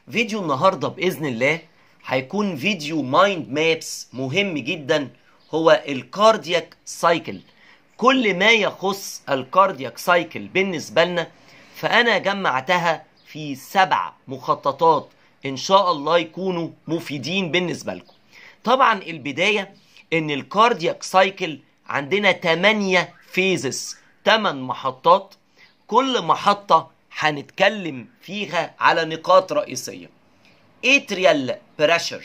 فيديو النهارده باذن الله هيكون فيديو مايند مابس مهم جدا هو الكاردياك سايكل كل ما يخص الكاردياك سايكل بالنسبه لنا فانا جمعتها في سبع مخططات ان شاء الله يكونوا مفيدين بالنسبه لكم طبعا البدايه ان الكاردياك سايكل عندنا 8 فيزز 8 محطات كل محطه هنتكلم فيها على نقاط رئيسيه اتريال بريشر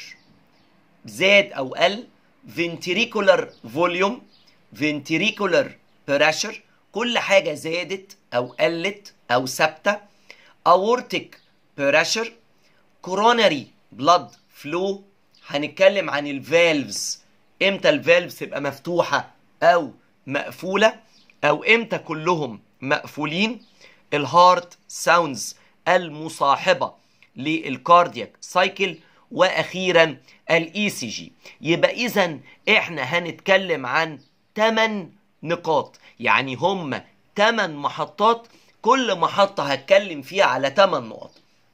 زاد او قل ventricular volume ventricular pressure كل حاجة زادت أو قلت أو ثابتة aortic pressure coronary blood flow هنتكلم عن الفالفز امتى الفالفز تبقى مفتوحة أو مقفولة أو امتى كلهم مقفولين الهارت ساوندز المصاحبة للكاردياك سايكل واخيرا الاي سي جي يبقى اذا احنا هنتكلم عن 8 نقاط يعني هم 8 محطات كل محطة هتكلم فيها على 8 نقط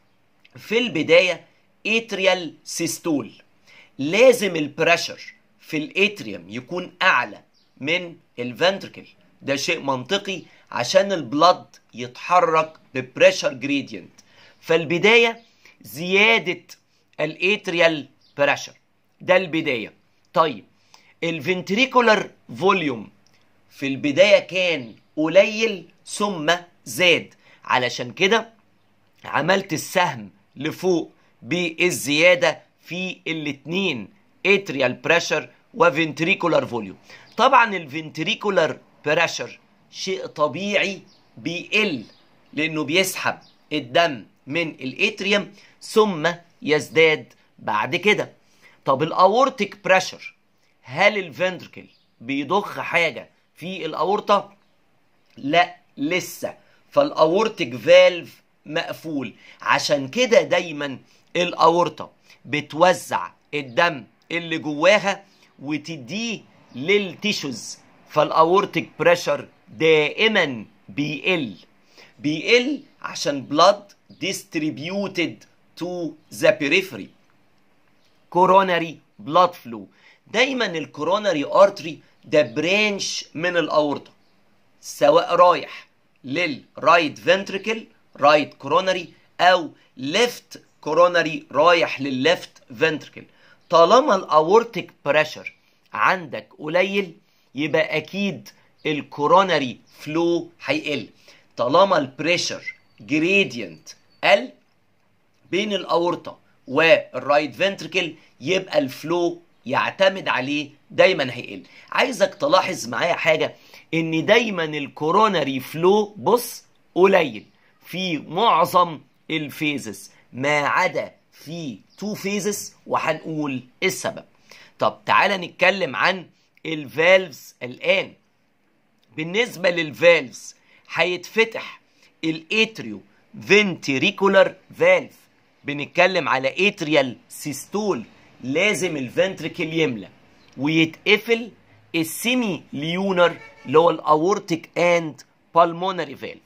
في البداية اتريال سيستول لازم البريشر في الاتريوم يكون اعلى من الفنتركل ده شيء منطقي عشان البلد يتحرك ببريشر جريدينت فالبداية زيادة الاتريال بريشر ده البداية طيب الفنتريكولار فوليوم في البداية كان قليل ثم زاد علشان كده عملت السهم لفوق بالزيادة في الاتنين اتريال بريشر وفنتريكولار فوليوم طبعا الفنتريكولار بريشر شيء طبيعي بيقل لانه بيسحب الدم من الاتريوم ثم يزداد بعد كده طب الاورتيك بريشر هل الفنتركل بيضخ حاجه في الاورطه لا لسه فالاورتيك فالف مقفول عشان كده دايما الاورطه بتوزع الدم اللي جواها وتديه للتيشوز فالاورتيك بريشر دائما بيقل بيقل عشان بلاد distributed to the periphery coronary blood flow دايما الكوروناري ارتري ده برانش من الاورطه سواء رايح للرايت فنتريكل رايت كوروناري او ليفت كوروناري رايح للليفت فنتريكل طالما الاورتيك بريشر عندك قليل يبقى اكيد الكوروناري فلو هيقل طالما البريشر جريدينت قل بين الاورطه والرايت فنتريكل يبقى الفلو يعتمد عليه دايما هيقل عايزك تلاحظ معايا حاجه ان دايما الكوروناري فلو بص قليل في معظم الفيزز ما عدا في تو فيزز وهنقول السبب طب تعالى نتكلم عن الفالفز الان بالنسبه للفالفز هيتفتح الاتريو فنتريكولار فالف بنتكلم على اتريال سيستول لازم الفنتريكل يملى ويتقفل السيمي ليونر اللي هو الاورتيك اند بالمونري فالف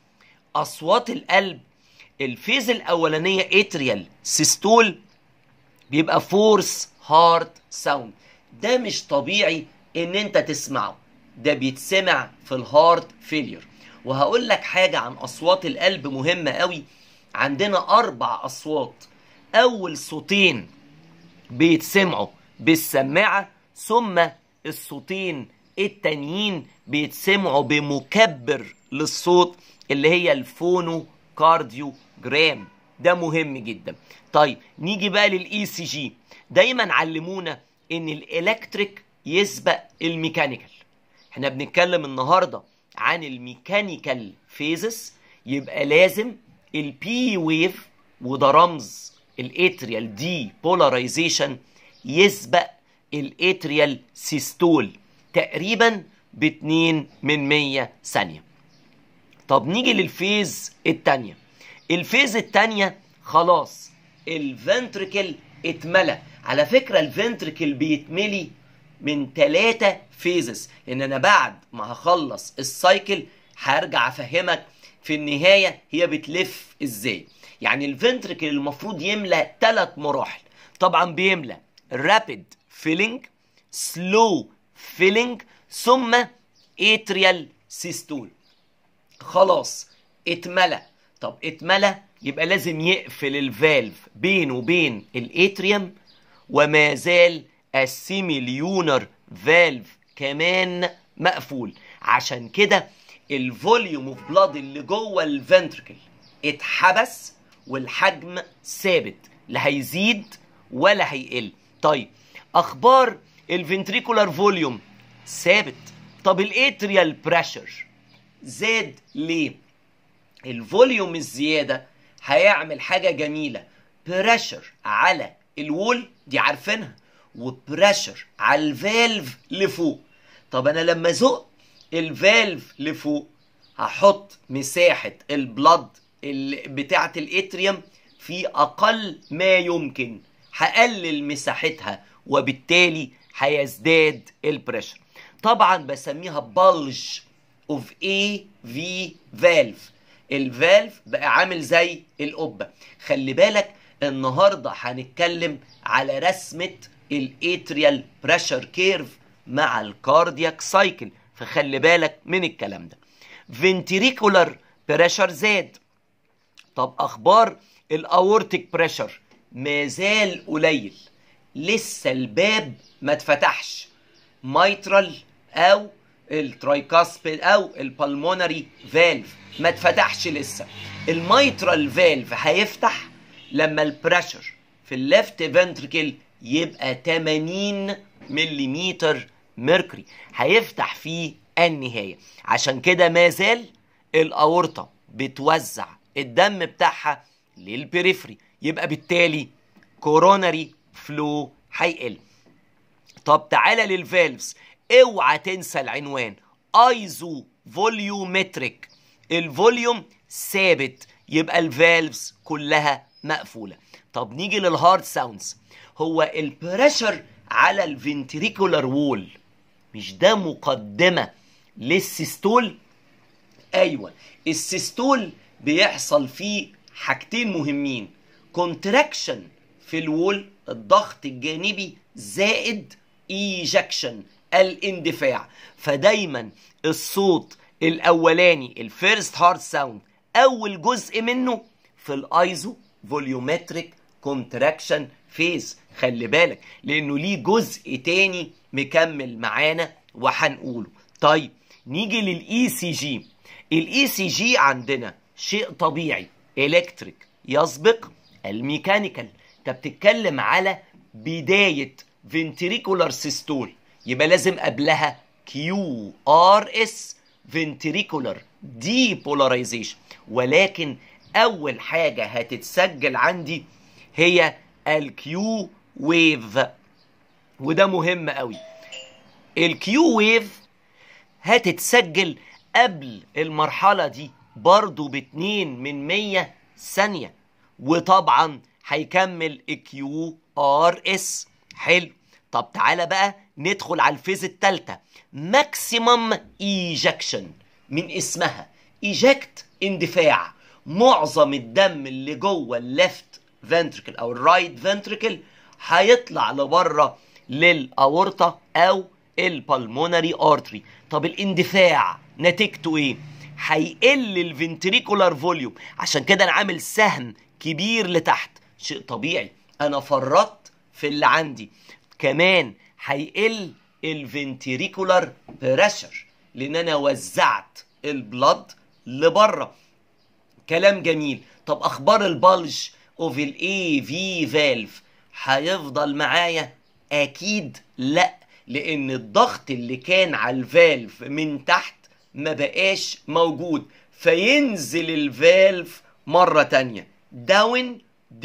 اصوات القلب الفيز الاولانيه اتريال سيستول بيبقى فورس هارت ساوند ده مش طبيعي ان انت تسمعه ده بيتسمع في الهارت فيلير وهقول لك حاجة عن أصوات القلب مهمة قوي عندنا أربع أصوات أول صوتين بيتسمعوا بالسماعة ثم الصوتين التانيين بيتسمعوا بمكبر للصوت اللي هي الفونو كارديو جرام ده مهم جدا طيب نيجي بقى للاي سي جي دايما علمونا ان الالكتريك يسبق الميكانيكال احنا بنتكلم النهارده عن الميكانيكال فيزز يبقى لازم البي ويف وده رمز الاتريال دي بولاريزيشن يسبق الاتريال سيستول تقريبا ب 2 من 100 ثانيه طب نيجي للفيز الثانيه الفيز الثانيه خلاص الفنتريكل اتملى على فكره الفنتريكل بيتملي من ثلاثة فيزز لان انا بعد ما هخلص السايكل هرجع افهمك في النهايه هي بتلف ازاي يعني الفنتركل المفروض يملى ثلاث مراحل طبعا بيملى رابيد فيلينج سلو فيلينج ثم اتريال سيستول خلاص اتملى طب اتملى يبقى لازم يقفل الفالف بينه وبين الاتريوم وما زال السيميليونر فالف كمان مقفول عشان كده الفوليوم اوف بلاد اللي جوه الفنتركل اتحبس والحجم ثابت لا هيزيد ولا هيقل طيب اخبار الفنتريكولار فوليوم ثابت طب الاتريال بريشر زاد ليه الفوليوم الزياده هيعمل حاجه جميله بريشر على الوول دي عارفينها وبريشر على الفالف لفوق طب انا لما ازق الفالف لفوق هحط مساحه البلد بتاعه الاتريوم في اقل ما يمكن هقلل مساحتها وبالتالي هيزداد البريشر طبعا بسميها بلج اوف اي في فالف الفالف بقى عامل زي القبه خلي بالك النهارده هنتكلم على رسمه الاتريال بريشر كيرف مع الكاردياك سايكل فخلي بالك من الكلام ده فنتريكولار بريشر زاد طب اخبار الاورتيك بريشر ما زال قليل لسه الباب ما اتفتحش مايترال او الترايكاسبيد او البلمونري فالف ما اتفتحش لسه المايترال فالف هيفتح لما البريشر في الليفت فنتركل يبقى 80 ملم ميركوري هيفتح فيه النهايه عشان كده ما زال الاورطه بتوزع الدم بتاعها للبريفري يبقى بالتالي كوروناري فلو هيقل طب تعالى للفالفز اوعى تنسى العنوان ايزو فوليومتريك الفوليوم ثابت يبقى الفالفز كلها مقفوله طب نيجي للهارد ساوندز هو البريشر على الفنتريكولار وول مش ده مقدمه للسيستول ايوه السيستول بيحصل فيه حاجتين مهمين كونتراكشن في الوول الضغط الجانبي زائد ايجكشن الاندفاع فدايما الصوت الاولاني الفيرست هارد ساوند اول جزء منه في الايزو فوليومتريك كونتراكشن فيز خلي بالك لانه ليه جزء تاني مكمل معانا وهنقوله طيب نيجي للاي سي جي الاي سي جي عندنا شيء طبيعي الكتريك يسبق الميكانيكال انت بتتكلم على بدايه فنتريكولار سيستول يبقى لازم قبلها كيو ار اس فنتريكولار دي بولاريزيشن ولكن اول حاجه هتتسجل عندي هي الكيو ويف وده مهم قوي الكيو ويف هتتسجل قبل المرحلة دي برضو باتنين من مية ثانية وطبعا هيكمل الكيو ار اس حلو طب تعالى بقى ندخل على الفيز التالتة ماكسيمم ايجكشن من اسمها ايجكت اندفاع معظم الدم اللي جوه الليفت فنتركل او الرايت فنتركل هيطلع لبره للاورطه او البلمونري ارتري طب الاندفاع نتيجته ايه هيقل الفنتريكولار فوليوم عشان كده انا عامل سهم كبير لتحت شيء طبيعي انا فرطت في اللي عندي كمان هيقل الفنتريكولار بريشر لان انا وزعت البلد لبره كلام جميل طب اخبار البلج اوف الاي في فالف هيفضل معايا اكيد لا لان الضغط اللي كان على الفالف من تحت ما بقاش موجود فينزل الفالف مرة تانية داون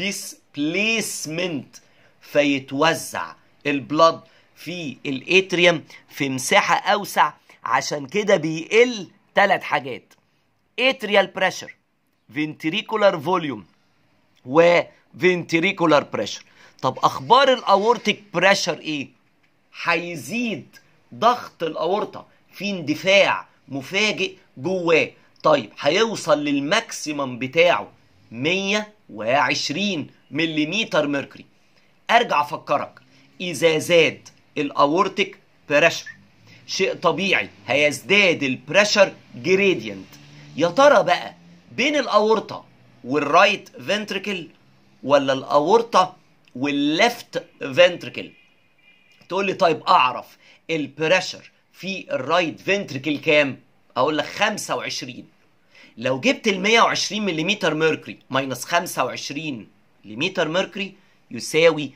ديسبليسمنت فيتوزع البلد في الاتريوم في مساحة اوسع عشان كده بيقل ثلاث حاجات اتريال بريشر فنتريكولار فوليوم وفنتريكولار بريشر طب اخبار الاورتيك بريشر ايه هيزيد ضغط الاورطه في اندفاع مفاجئ جواه طيب هيوصل للماكسيمم بتاعه 120 ملم ميركوري ارجع افكرك اذا زاد الاورتيك بريشر شيء طبيعي هيزداد البريشر جريدينت يا ترى بقى بين الاورطه والرايت فنتريكل ولا الاورطه والليفت فنتريكل تقول لي طيب اعرف البريشر في الرايت فنتريكل كام اقول لك 25 لو جبت ال 120 ملم ميركوري ماينس 25 ملم ميركوري يساوي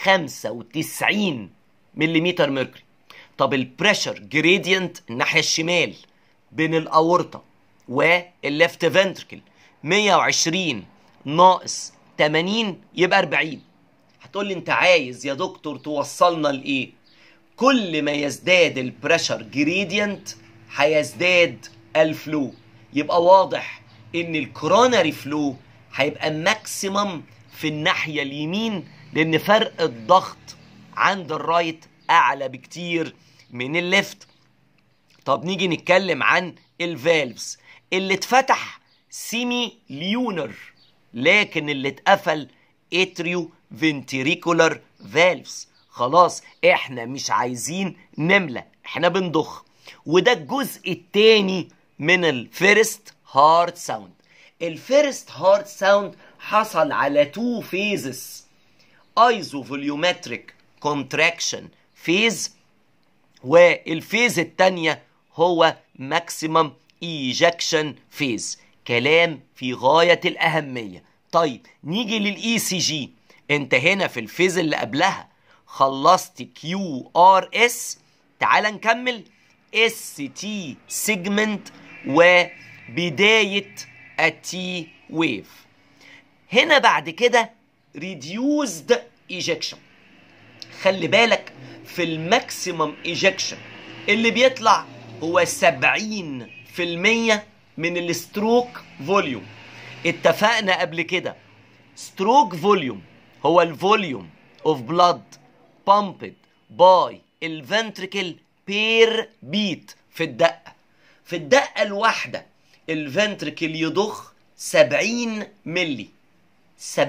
95 ملم ميركوري طب البريشر جريدينت الناحيه الشمال بين الاورطه والليفت فنتركل 120 ناقص 80 يبقى 40 هتقول لي انت عايز يا دكتور توصلنا لايه كل ما يزداد البريشر جريدينت هيزداد الفلو يبقى واضح ان الكوروناري فلو هيبقى ماكسيمم في الناحيه اليمين لان فرق الضغط عند الرايت اعلى بكتير من الليفت طب نيجي نتكلم عن الفالفز اللي اتفتح سيمي ليونر لكن اللي اتقفل اتريو فنتريكولار فالفز خلاص احنا مش عايزين نملى احنا بنضخ وده الجزء التاني من الفيرست هارت ساوند الفيرست هارت ساوند حصل على تو فيزز ايزو فوليومتريك كونتراكشن فيز والفيز الثانيه هو ماكسيمم ايجكشن فيز كلام في غايه الاهميه طيب نيجي للاي سي جي انت هنا في الفيز اللي قبلها خلصت كيو ار اس تعال نكمل اس تي سيجمنت وبدايه التي ويف هنا بعد كده ريديوزد ايجكشن خلي بالك في الماكسيمم ايجكشن اللي بيطلع هو 70% من الستروك فوليوم اتفقنا قبل كده ستروك فوليوم هو الفوليوم اوف بلاد pumped باي الفنتريكل بير بيت في الدقة في الدقة الواحدة الفنتريكل يضخ 70 ملي 70%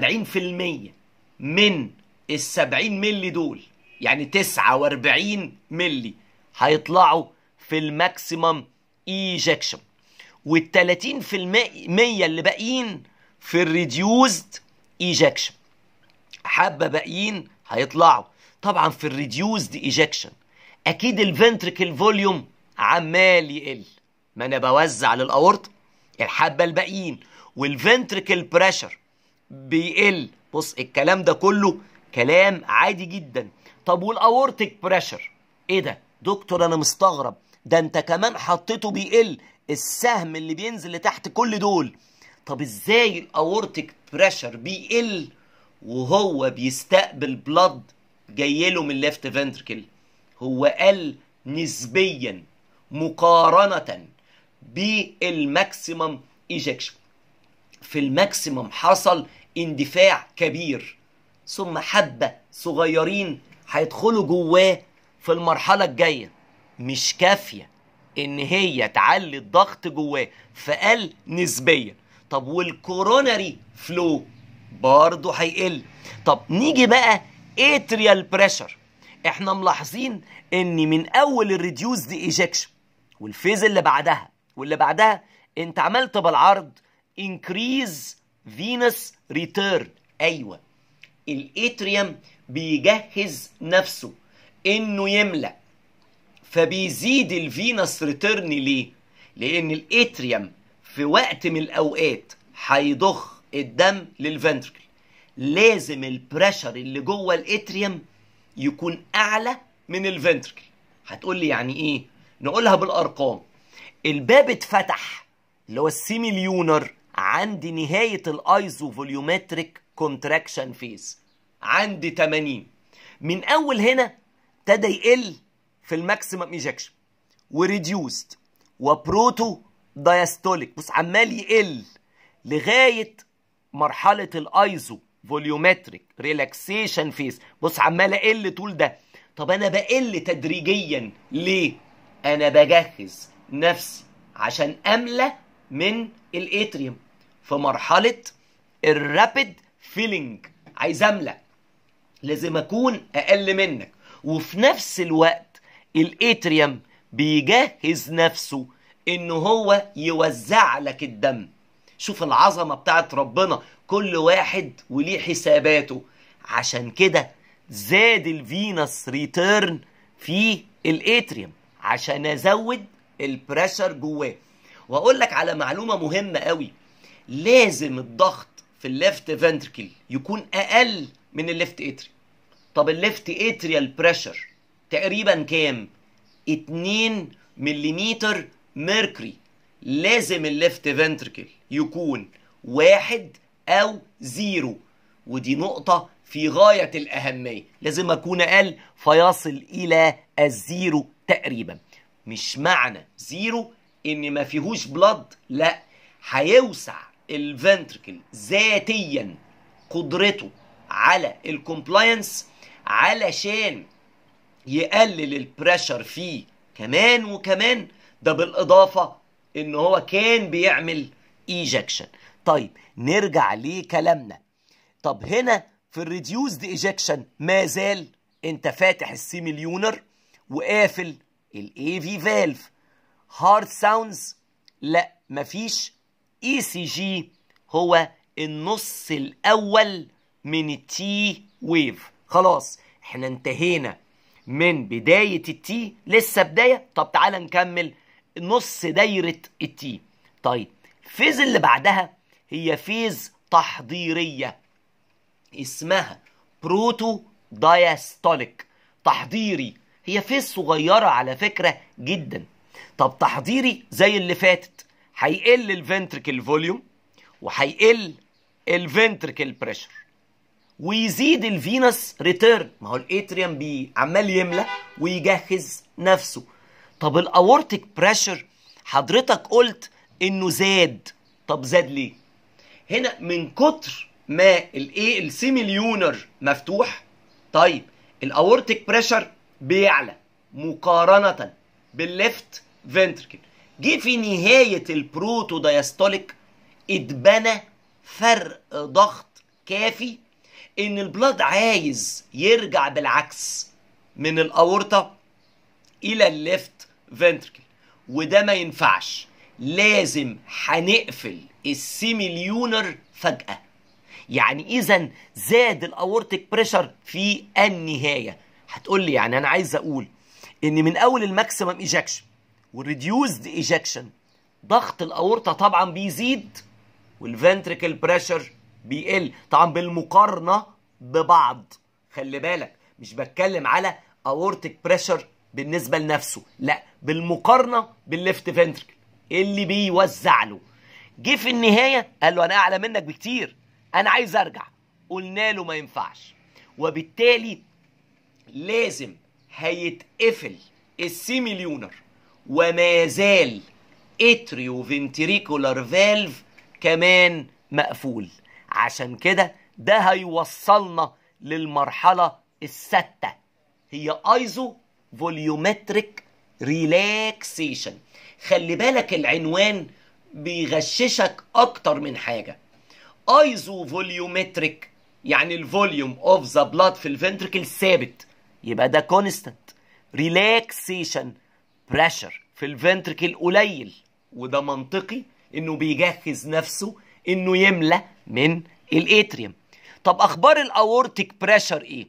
من ال 70 ملي دول يعني 49 ملي هيطلعوا في الماكسيمم ايجكشن وال 30% اللي باقيين في الريديوزد ايجكشن حبه باقيين هيطلعوا طبعا في الريديوزد ايجكشن اكيد الفنتريكل فوليوم عمال يقل ما انا بوزع للاورط الحبه الباقيين والفنتريكل بريشر بيقل بص الكلام ده كله كلام عادي جدا طب والاورتيك بريشر ايه ده دكتور انا مستغرب ده انت كمان حطيته بيقل السهم اللي بينزل لتحت كل دول طب ازاي الاورتيك بريشر بيقل وهو بيستقبل بلد جايله من الليفت فنتركل هو قل نسبيا مقارنة بالماكسيمم ايجكشن في الماكسيمم حصل اندفاع كبير ثم حبة صغيرين هيدخلوا جواه في المرحلة الجاية مش كافية ان هي تعلي الضغط جواه فقل نسبيا طب والكوروناري فلو برضه هيقل طب نيجي بقى اتريال بريشر احنا ملاحظين ان من اول الريديوس دي ايجكشن والفيز اللي بعدها واللي بعدها انت عملت بالعرض انكريز فينس ريتيرن ايوه الاتريوم بيجهز نفسه انه يملأ فبيزيد الفينس ريتيرن ليه لان الاتريوم في وقت من الاوقات هيضخ الدم للفنتركل لازم البريشر اللي جوه الاتريوم يكون اعلى من الفنتركل هتقول لي يعني ايه نقولها بالارقام الباب اتفتح اللي هو السيميليونر عند نهايه الايزو فوليومتريك كونتراكشن فيز عند 80 من اول هنا ابتدى يقل في الماكسيمم ايجكشن وريديوسد وبروتو دايستوليك بص عمال يقل لغايه مرحله الايزو فوليومتريك ريلاكسيشن فيز بص عمال اقل طول ده طب انا بقل تدريجيا ليه انا بجهز نفسي عشان املى من الاتريوم في مرحله الرابid فيلينج عايز املى لازم اكون اقل منك وفي نفس الوقت الاتريوم بيجهز نفسه ان هو يوزع لك الدم شوف العظمة بتاعت ربنا كل واحد وليه حساباته عشان كده زاد الفينس ريتيرن في الاتريوم عشان ازود البريشر جواه واقول لك على معلومة مهمة قوي لازم الضغط في الليفت فنتركل يكون اقل من الليفت اتريوم طب الليفت اتريال بريشر تقريبا كام 2 ملم ميركوري لازم الليفت فنتركل يكون واحد او زيرو ودي نقطة في غاية الأهمية لازم أكون أقل فيصل إلى الزيرو تقريبا مش معنى زيرو إن ما فيهوش بلد لا هيوسع الفنتركل ذاتيا قدرته على الكومبلاينس علشان يقلل البريشر فيه كمان وكمان ده بالإضافة إن هو كان بيعمل ايجكشن طيب نرجع لكلامنا طب هنا في الريديوزد ايجكشن ما زال انت فاتح السيميليونر وقافل الاي في فالف هارد ساوندز لا مفيش اي سي جي هو النص الاول من التي ويف خلاص احنا انتهينا من بداية التي لسه بداية طب تعالى نكمل نص دايرة التي طيب الفيز اللي بعدها هي فيز تحضيرية اسمها بروتو دايستوليك تحضيري هي فيز صغيرة على فكرة جدا طب تحضيري زي اللي فاتت هيقل الفنتركل فوليوم وهيقل الفنتركل بريشر ويزيد الفينس ريتيرن ما هو الاتريوم بي عمال يملى ويجهز نفسه طب الاورتيك بريشر حضرتك قلت انه زاد طب زاد ليه هنا من كتر ما الايه السيميليونر مفتوح طيب الاورتيك بريشر بيعلى مقارنه بالليفت فنتركل جه في نهايه البروتو دايستوليك اتبنى فرق ضغط كافي ان البلاد عايز يرجع بالعكس من الاورطه الى الليفت فنتركل وده ما ينفعش لازم هنقفل السيميليونر فجأة يعني إذا زاد الأورتيك بريشر في النهاية هتقول لي يعني أنا عايز أقول إن من أول الماكسيمم إيجكشن والريديوزد إيجكشن ضغط الأورطة طبعا بيزيد والفنتريكل بريشر بيقل طبعا بالمقارنة ببعض خلي بالك مش بتكلم على اورتيك بريشر بالنسبة لنفسه لا بالمقارنة بالليفت فنتركل اللي بيوزع له جه في النهاية قال له انا اعلى منك بكتير انا عايز ارجع قلنا له ما ينفعش وبالتالي لازم هيتقفل السيميليونر وما زال اتريو فنتريكولار فالف كمان مقفول عشان كده ده هيوصلنا للمرحلة الستة هي ايزو فوليومتريك ريلاكسيشن خلي بالك العنوان بيغششك اكتر من حاجة ايزو فوليومتريك يعني الفوليوم اوف ذا بلاد في الفنتركل ثابت يبقى ده كونستانت ريلاكسيشن بريشر في الفنتركل قليل وده منطقي انه بيجهز نفسه انه يملى من الاتريوم طب اخبار الاورتيك بريشر ايه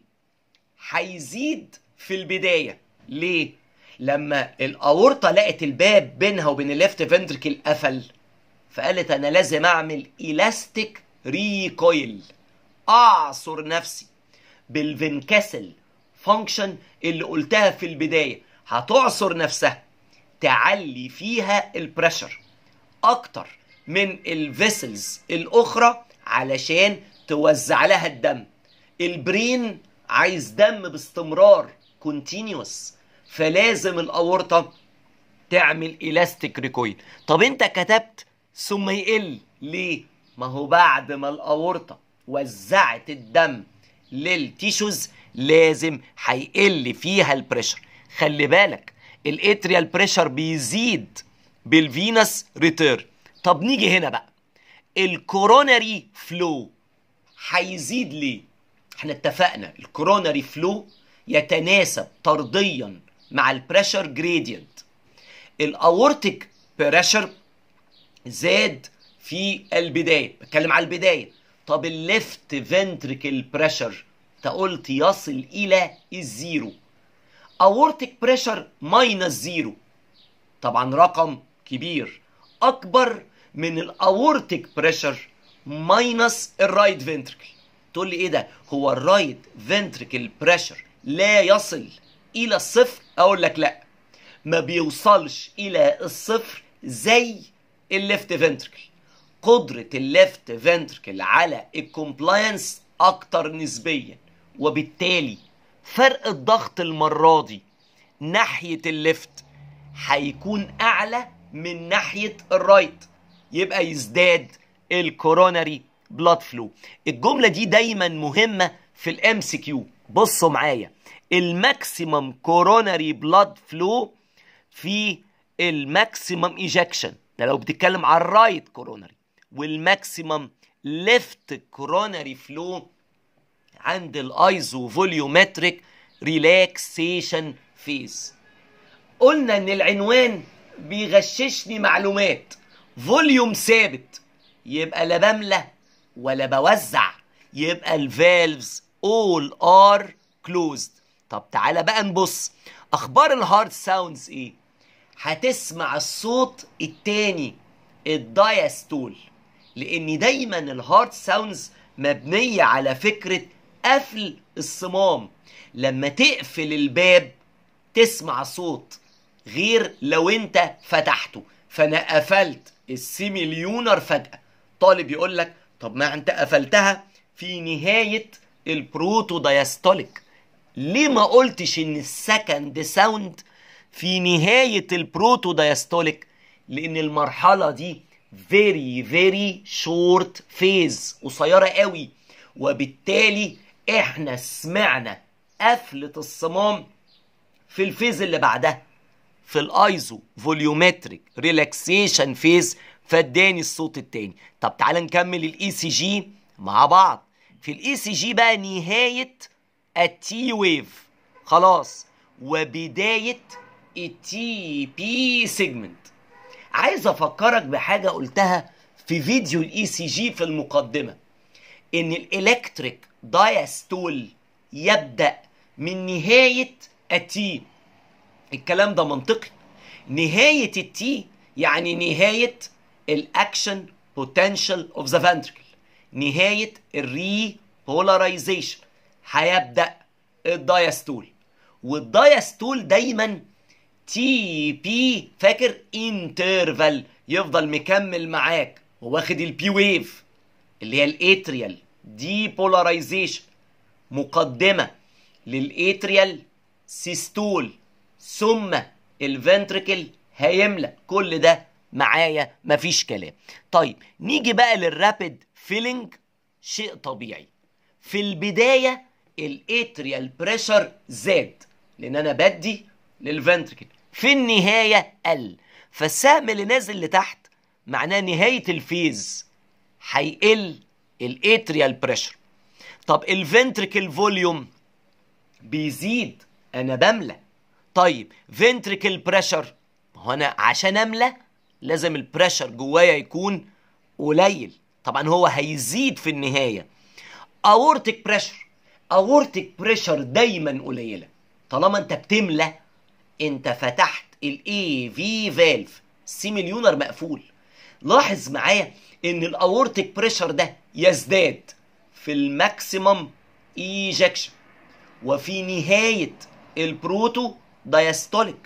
هيزيد في البدايه ليه لما الاورطه لقت الباب بينها وبين الليفت فنتركل قفل فقالت انا لازم اعمل الاستيك ريكويل اعصر نفسي بالفنكسل فانكشن اللي قلتها في البدايه هتعصر نفسها تعلي فيها البريشر اكتر من الفيسلز الاخرى علشان توزع لها الدم البرين عايز دم باستمرار كونتينيوس فلازم الاورطه تعمل الاستيك ريكويل طب انت كتبت ثم يقل ليه ما هو بعد ما الاورطه وزعت الدم للتيشوز لازم هيقل فيها البريشر خلي بالك الاتريال بريشر بيزيد بالفينس ريتير طب نيجي هنا بقى الكوروناري فلو هيزيد ليه احنا اتفقنا الكوروناري فلو يتناسب طرديا مع البريشر جريدينت الاورتيك بريشر زاد في البدايه بتكلم على البدايه طب الليفت فنتريكل بريشر انت قلت يصل الى الزيرو اورتيك بريشر ماينس زيرو طبعا رقم كبير اكبر من الاورتيك بريشر ماينس الرايت فنتريكل تقول لي ايه ده هو الرايت فنتريكل بريشر لا يصل الى الصفر اقول لك لا ما بيوصلش الى الصفر زي الليفت فنتركل قدرة الليفت فنتركل على الكومبلاينس اكتر نسبيا وبالتالي فرق الضغط المرة دي ناحية الليفت هيكون اعلى من ناحية الرايت يبقى يزداد الكوروناري بلاد فلو الجملة دي دايما مهمة في الام سي كيو بصوا معايا الماكسيمم كوروناري بلاد فلو في الماكسيمم ايجكشن ده لو بتتكلم على الرايت كوروناري والماكسيمم ليفت كوروناري فلو عند الايزو فوليومتريك ريلاكسيشن فيز قلنا ان العنوان بيغششني معلومات فوليوم ثابت يبقى لا بملى ولا بوزع يبقى الفالفز all are closed طب تعالى بقى نبص اخبار الهارد ساوندز ايه هتسمع الصوت التاني الدايستول لان دايما الهارد ساوندز مبنيه على فكره قفل الصمام لما تقفل الباب تسمع صوت غير لو انت فتحته فانا قفلت السيميليونر فجاه طالب يقول لك طب ما انت قفلتها في نهايه البروتو دايستوليك ليه ما قلتش ان السكند ساوند في نهاية البروتو دايستوليك لان المرحلة دي very very short phase قصيرة قوي وبالتالي احنا سمعنا قفلة الصمام في الفيز اللي بعدها في الايزو فوليومتريك ريلاكسيشن فيز فاداني الصوت التاني طب تعال نكمل الاي سي جي مع بعض في الاي سي جي بقى نهايه التي ويف خلاص وبدايه التي بي سيجمنت عايز افكرك بحاجه قلتها في فيديو الاي سي جي في المقدمه ان الالكتريك دايستول يبدا من نهايه التي الكلام ده منطقي نهايه التي يعني نهايه الاكشن بوتنشال اوف ذا فنتركل نهايه الري بولاريزيشن هيبدا الدايستول والدايستول دايما تي بي فاكر انترفال يفضل مكمل معاك وواخد البي ويف اللي هي الاتريال دي بولاريزيشن مقدمه للاتريال سيستول ثم الفنتركل هيملى كل ده معايا مفيش كلام طيب نيجي بقى للرابid فيلينج شيء طبيعي في البدايه الاتريال بريشر زاد لان انا بدي للفنتركل في النهايه قل فالسهم اللي نازل لتحت معناه نهايه الفيز هيقل الاتريال بريشر طب الفنتركل فوليوم بيزيد انا بملى طيب فنتركل بريشر هو انا عشان املى لازم البريشر جوايا يكون قليل طبعا هو هيزيد في النهايه اورتيك بريشر اورتيك بريشر دايما قليله طالما انت بتملى انت فتحت الاي في فالف سيميليونر مقفول لاحظ معايا ان الاورتيك بريشر ده يزداد في الماكسيمم ايجكشن وفي نهايه البروتو دايستوليك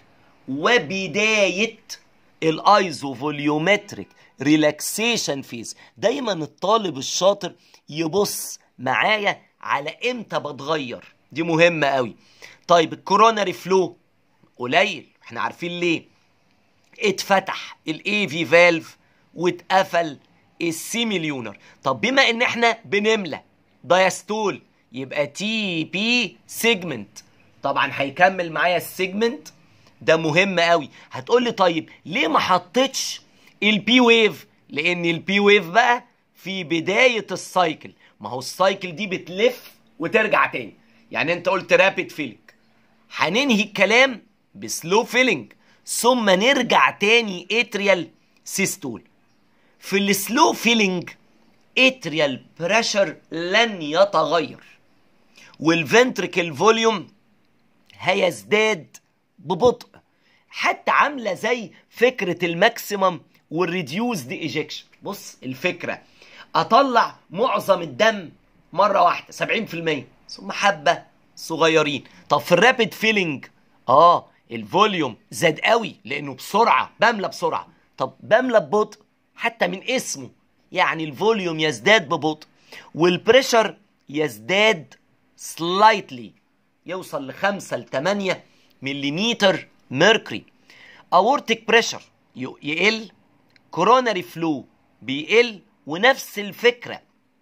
وبدايه الايزو فوليومتريك ريلاكسيشن فيز دايما الطالب الشاطر يبص معايا على امتى بتغير دي مهمه قوي طيب الكوروناري فلو قليل احنا عارفين ليه اتفتح الاي في فالف واتقفل السيميليونر طب بما ان احنا بنملى دايستول يبقى تي بي سيجمنت طبعا هيكمل معايا السيجمنت ده مهم قوي هتقول لي طيب ليه ما حطيتش البي ويف لان البي ويف بقى في بداية السايكل ما هو السايكل دي بتلف وترجع تاني يعني انت قلت رابid فيلينج هننهي الكلام بسلو فيلينج ثم نرجع تاني اتريال سيستول في السلو فيلينج اتريال بريشر لن يتغير والفنتريكل فوليوم هيزداد ببطء حتى عامله زي فكره الماكسيمم والريديوزد ايجكشن بص الفكره اطلع معظم الدم مره واحده 70% ثم حبه صغيرين طب في الرابid فيلينج اه الفوليوم زاد قوي لانه بسرعه بملى بسرعه طب بملى ببطء حتى من اسمه يعني الفوليوم يزداد ببطء والبريشر يزداد سلايتلي يوصل ل 5 ل 8 مليمتر ميركوري اورتيك بريشر يقل كوروناري فلو بيقل ونفس الفكره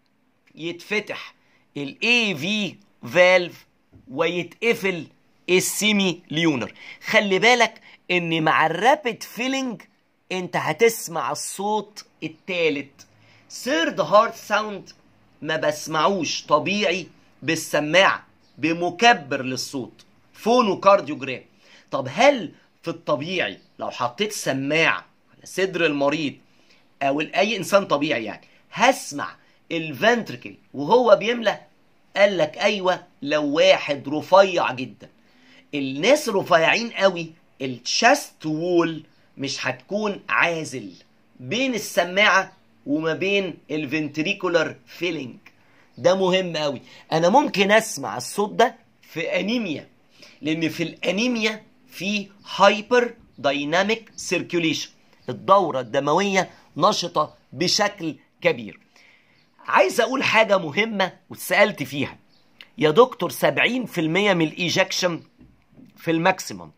يتفتح الاي في فالف ويتقفل السيمي ليونر خلي بالك ان مع الرابid فيلينج انت هتسمع الصوت التالت سيرد هارت ساوند ما بسمعوش طبيعي بالسماعه بمكبر للصوت فونو كارديوجرام طب هل في الطبيعي لو حطيت سماعه على صدر المريض او اي انسان طبيعي يعني هسمع الفنتركل وهو بيملى قال لك ايوه لو واحد رفيع جدا الناس رفيعين قوي الشاست وول مش هتكون عازل بين السماعه وما بين الفنتريكولار فيلينج ده مهم قوي انا ممكن اسمع الصوت ده في انيميا لان في الانيميا في هايبر دايناميك سيركيوليشن الدوره الدمويه نشطه بشكل كبير عايز اقول حاجه مهمه واتسالت فيها يا دكتور 70% من الايجكشن في الماكسيمم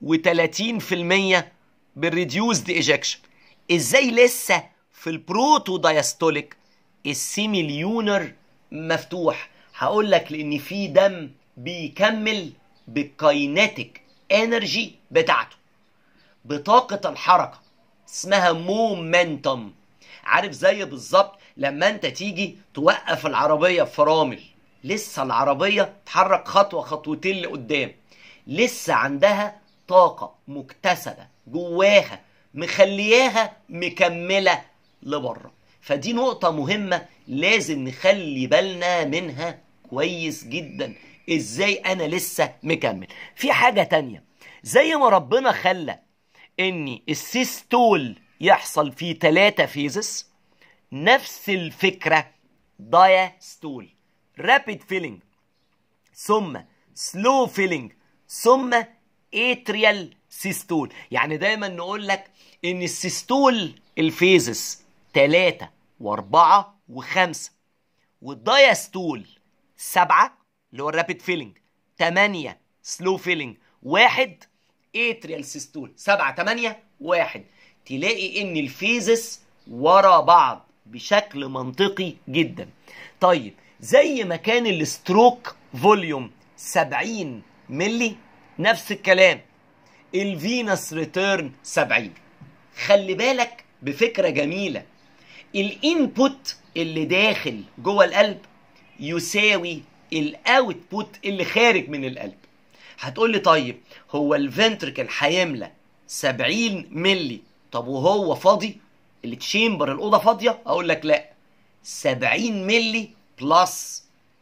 و30% بالريديوزد ايجكشن ازاي لسه في البروتو دايستوليك السيميليونر مفتوح هقول لك لان في دم بيكمل بالكايناتيك انرجي بتاعته بطاقة الحركة اسمها مومنتم عارف زي بالظبط لما انت تيجي توقف العربية في فرامل لسه العربية تحرك خطوة خطوتين لقدام لسه عندها طاقة مكتسبة جواها مخلياها مكملة لبره فدي نقطة مهمة لازم نخلي بالنا منها كويس جدا ازاي انا لسه مكمل في حاجة تانية زي ما ربنا خلى ان السيستول يحصل في ثلاثة فيزس نفس الفكرة دايستول رابيد فيلينج ثم سلو فيلينج ثم اتريال سيستول يعني دايما نقول لك ان السيستول الفيزس ثلاثة واربعة وخمسة والدايستول سبعة اللي هو الرابيد فيلينج تمانية سلو فيلينج واحد اتريال سيستول سبعة تمانية واحد تلاقي ان الفيزس ورا بعض بشكل منطقي جدا طيب زي ما كان الستروك فوليوم 70 ملي نفس الكلام الفينس ريتيرن 70 خلي بالك بفكرة جميلة الانبوت اللي داخل جوه القلب يساوي الاوتبوت اللي خارج من القلب هتقول لي طيب هو الفنتركل هيملى 70 ملي طب وهو فاضي التشامبر الاوضه فاضيه اقول لك لا 70 ملي بلس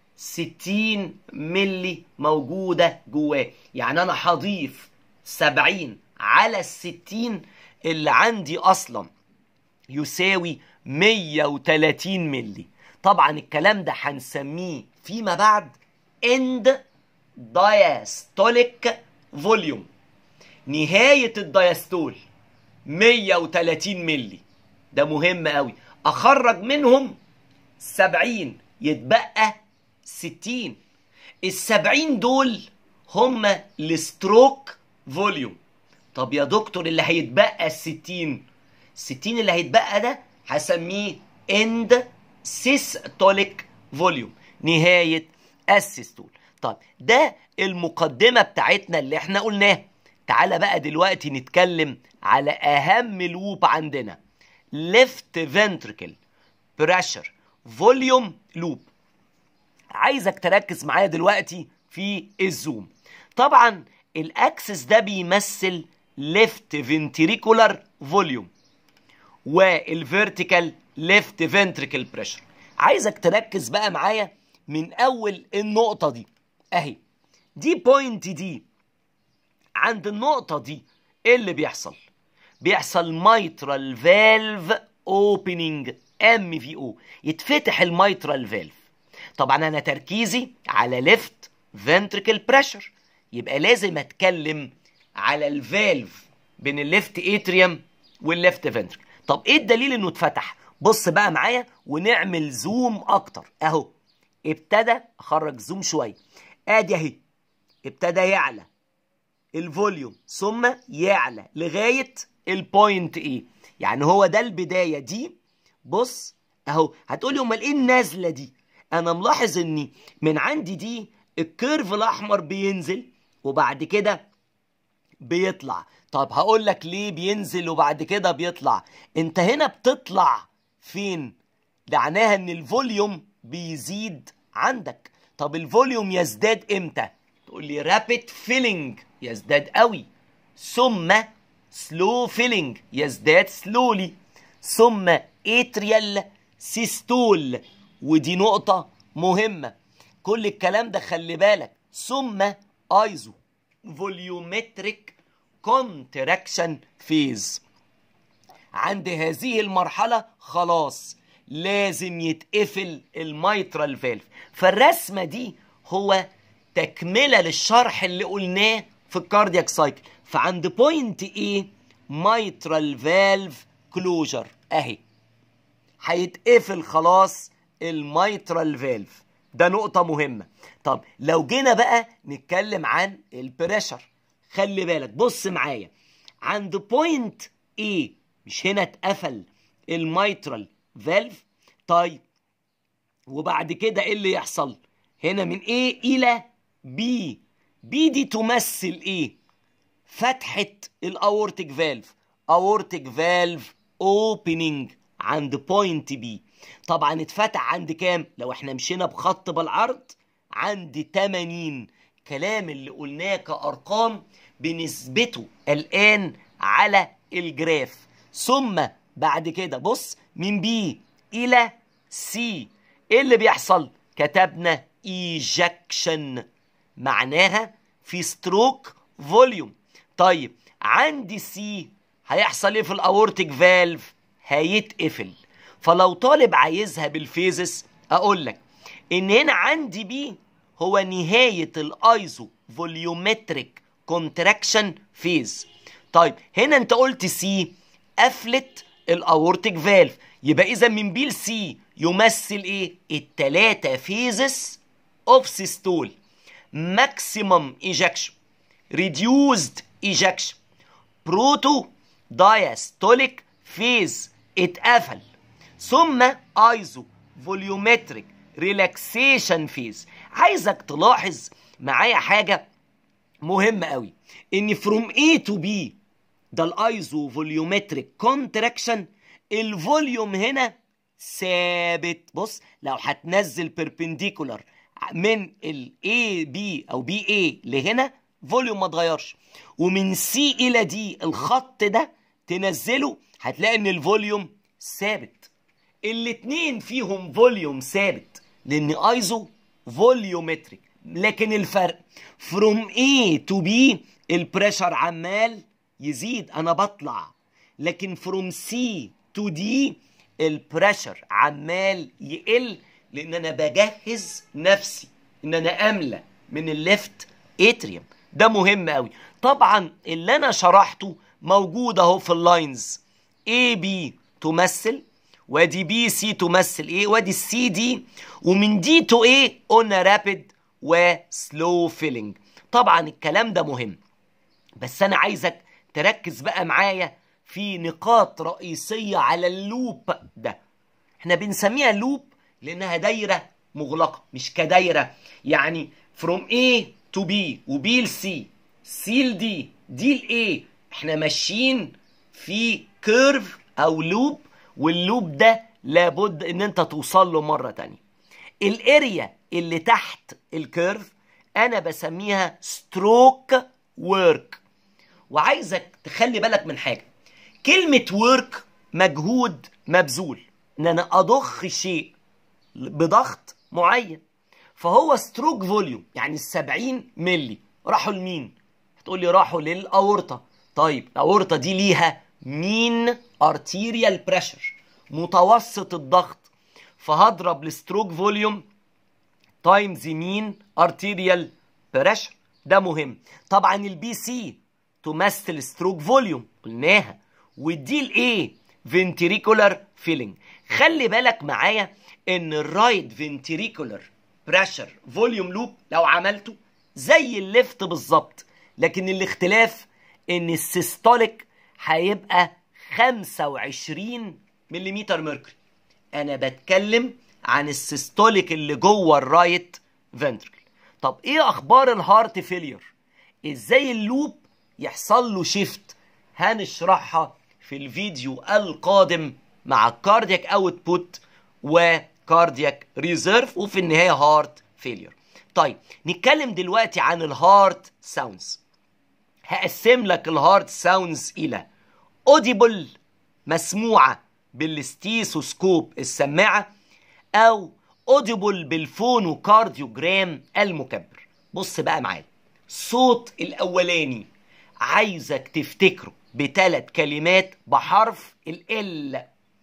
60 ملي موجوده جواه يعني انا هضيف 70 على ال 60 اللي عندي اصلا يساوي 130 ملي طبعا الكلام ده هنسميه فيما بعد اند دايستوليك فوليوم نهاية الدايستول 130 ملي ده مهم قوي اخرج منهم 70 يتبقى 60 ال 70 دول هم الستروك فوليوم طب يا دكتور اللي هيتبقى ال 60 60 اللي هيتبقى ده هسميه اند سيستوليك فوليوم نهاية السيستول طب ده المقدمة بتاعتنا اللي احنا قلناها تعالى بقى دلوقتي نتكلم على اهم لوب عندنا left ventricle بريشر فوليوم لوب عايزك تركز معايا دلوقتي في الزوم طبعا الاكسس ده بيمثل ليفت فنتريكولار فوليوم والفيرتيكال ليفت فنتريكل بريشر عايزك تركز بقى معايا من اول النقطه دي اهي دي بوينت دي عند النقطه دي ايه اللي بيحصل بيحصل مايترال فالف اوبننج ام في او يتفتح المايترال فالف طبعا انا تركيزي على ليفت فنتريكل بريشر يبقى لازم اتكلم على الفالف بين الليفت اتريوم والليفت فنتريكل طب ايه الدليل انه اتفتح بص بقى معايا ونعمل زوم اكتر اهو ابتدى اخرج زوم شويه ادي اهي ابتدى يعلى الفوليوم ثم يعلى لغايه البوينت ايه يعني هو ده البدايه دي بص اهو هتقولي امال ايه النازله دي انا ملاحظ اني من عندي دي الكيرف الاحمر بينزل وبعد كده بيطلع طب هقول لك ليه بينزل وبعد كده بيطلع انت هنا بتطلع فين معناها ان الفوليوم بيزيد عندك طب الفوليوم يزداد امتى تقول لي رابيد فيلينج يزداد قوي ثم سلو فيلينج يزداد سلولي ثم اتريال سيستول ودي نقطة مهمة كل الكلام ده خلي بالك ثم ايزو فوليومتريك كونتراكشن فيز عند هذه المرحلة خلاص لازم يتقفل الميترال فالف فالرسمة دي هو تكملة للشرح اللي قلناه في الكاردياك سايكل فعند بوينت ايه ميترال فالف كلوجر اهي هيتقفل خلاص الميترال فالف ده نقطة مهمة طب لو جينا بقى نتكلم عن البريشر خلي بالك بص معايا عند بوينت ايه مش هنا اتقفل الميترال فالف طيب وبعد كده ايه اللي يحصل هنا من ايه الى بي بي دي تمثل ايه فتحة الاورتيك فالف اورتيك فالف اوبننج عند بوينت بي طبعا اتفتح عند كام لو احنا مشينا بخط بالعرض عند 80 كلام اللي قلناه كارقام بنثبته الان على الجراف ثم بعد كده بص من بي الى سي ايه اللي بيحصل كتبنا ايجكشن معناها في ستروك فوليوم طيب عندي سي هيحصل ايه في الاورتيك فالف هيتقفل فلو طالب عايزها بالفيزس اقول لك ان هنا عندي بي هو نهاية الايزو فوليومتريك كونتراكشن فيز طيب هنا انت قلت سي قفلت الاورتيك فالف يبقى اذا من بي لسي يمثل ايه التلاتة فيزس اوف سيستول ماكسيمم ايجكشن ريديوزد ايجكشن بروتو دايستوليك فيز اتقفل ثم ايزو فوليومتريك ريلاكسيشن فيز عايزك تلاحظ معايا حاجه مهمه قوي ان فروم A تو B ده الايزو فوليومتريك كونتراكشن الفوليوم هنا ثابت بص لو هتنزل بيربنديكولار من ال A B او B A لهنا فوليوم ما اتغيرش ومن C الى D الخط ده تنزله هتلاقي ان الفوليوم ثابت الاتنين فيهم فوليوم ثابت لان ايزو فوليومتريك لكن الفرق فروم A تو B البريشر عمال يزيد انا بطلع لكن فروم C تو D البريشر عمال يقل لان انا بجهز نفسي ان انا املى من الليفت اتريوم ده مهم قوي طبعا اللي انا شرحته موجود اهو في اللاينز اي بي تمثل وادي بي سي تمثل ايه وادي السي دي ومن دي تو ايه قلنا رابيد وسلو فيلينج طبعا الكلام ده مهم بس انا عايزك تركز بقى معايا في نقاط رئيسية على اللوب ده احنا بنسميها لوب لانها دايرة مغلقة مش كدايرة يعني from A to B و B ل C C ل D D ل A احنا ماشيين في كيرف او لوب واللوب ده لابد ان انت توصل له مره تانية الاريا اللي تحت الكيرف انا بسميها ستروك ورك وعايزك تخلي بالك من حاجه كلمه ورك مجهود مبذول ان انا اضخ شيء بضغط معين فهو ستروك فوليوم يعني ال 70 ملي راحوا لمين هتقول لي راحوا للاورطه طيب الاورطه دي ليها مين ارتيريال بريشر متوسط الضغط فهضرب الستروك فوليوم تايمز مين ارتيريال بريشر ده مهم طبعا البي سي تمثل ستروك فوليوم قلناها ودي الايه فنتريكولار فيلينج خلي بالك معايا ان الرايت فنتريكولار بريشر فوليوم لوب لو عملته زي الليفت بالظبط لكن الاختلاف ان السيستوليك هيبقى 25 ملم ميركوري انا بتكلم عن السيستوليك اللي جوه الرايت فنتركل طب ايه اخبار الهارت فيلير ازاي اللوب يحصل له شيفت هنشرحها في الفيديو القادم مع الكاردياك اوتبوت وكاردياك ريزيرف وفي النهايه هارت فيلير طيب نتكلم دلوقتي عن الهارت ساوندز هقسم لك الهارت ساوندز الى اوديبل مسموعه بالستيثوسكوب السماعه او اوديبل بالفونو كارديوجرام المكبر بص بقى معايا الصوت الاولاني عايزك تفتكره بثلاث كلمات بحرف ال